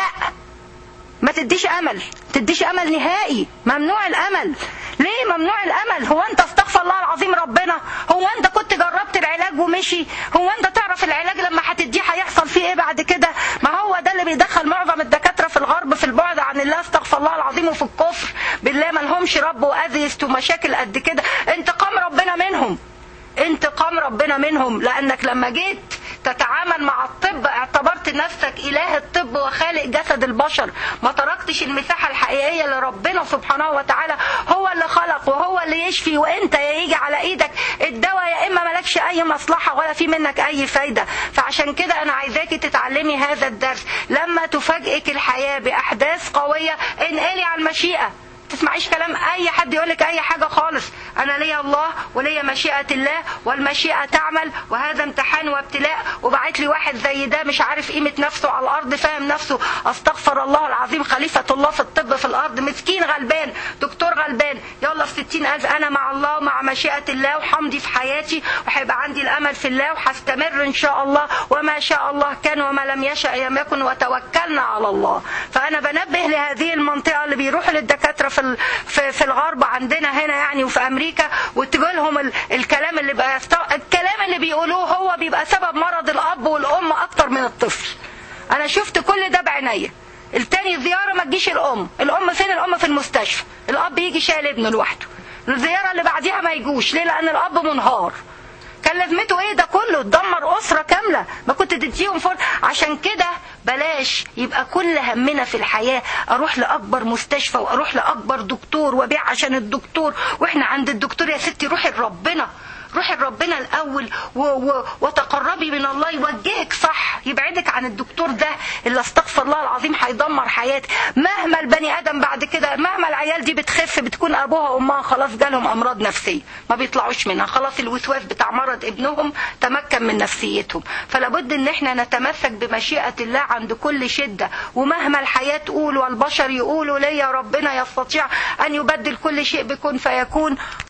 ما تديش امل تديش امل نهائي ممنوع الامل ليه ممنوع الامل هو انت استغفر الله العظيم ربنا هو انت كنت جربت العلاج ومشي هو انت تعرف العلاج لما هتديه هيحصل فيه ايه بعد كده ما هو ده اللي بيدخل معظم الدكاتره في الغرب في البعد عن الله استغفر الله العظيم وفي الكفر بالله ما لهمش رب واذيست ومشاكل قد كده انتقام ربنا منهم انتقام ربنا منهم لانك لما جيت تتعامل مع الطب اعتبرت نفسك اله الطب وخالق جسد البشر ما تركتش المساحه الحقيقيه لربنا سبحانه وتعالى هو اللي خلق وهو اللي يشفي وانت يجي على ايدك الدواء يا اما مالكش اي مصلحه ولا في منك اي فايده فعشان كده انا عايزاكي تتعلمي هذا الدرس لما تفاجئك الحياه باحداث قويه انقلي على المشيئه تسمعيش كلام اي حد يقول لك اي حاجه خالص انا ليا الله وليا مشيئه الله والمشيئه تعمل وهذا امتحان وابتلاء وبعت لي واحد زي ده مش عارف قيمه نفسه على الارض فاهم نفسه استغفر الله العظيم خليفه الله في الطب في الارض مسكين غلبان دكتور غلبان يلا في ستين ألف أنا مع الله ومع مشيئة الله وحمدي في حياتي وهيبقى عندي الأمل في الله وهستمر إن شاء الله وما شاء الله كان وما لم يشأ لم يكن وتوكلنا على الله فأنا بنبه لهذه المنطقة اللي بيروحوا للدكاترة في في, في الغرب عندنا هنا يعني وفي أمريكا وتقول لهم ال... الكلام اللي بقى يست... الكلام اللي بيقولوه هو بيبقى سبب مرض الأب والأم أكتر من الطفل أنا شفت كل ده بعينيا التاني زيارة ما تجيش الأم الأم فين الأم في المستشفى الأب يجي شايل ابنه لوحده الزيارة اللي بعديها ما يجوش ليه لأن الأب منهار كان لازمته ايه ده كله تدمر اسره كامله ما كنت تديهم فرصه عشان كده بلاش يبقى كل همنا في الحياه اروح لاكبر مستشفى واروح لاكبر دكتور وابيع عشان الدكتور واحنا عند الدكتور يا ستي روحي لربنا روحي لربنا الاول و و وتقربي من الله يوجهك صح يبعدك عن الدكتور ده اللي استغفر الله العظيم هيدمر حياتك مهما البني ادم بعد كده مهما العيال دي بتخف بتكون ابوها وامها خلاص جالهم امراض نفسيه ما بيطلعوش منها خلاص الوسواس بتاع مرض ابنهم تمكن من نفسيتهم فلابد ان احنا نتمسك بمشيئه الله عند كل شده ومهما الحياه تقول والبشر يقولوا ليا ربنا يستطيع ان يبدل كل شيء بكون فيكون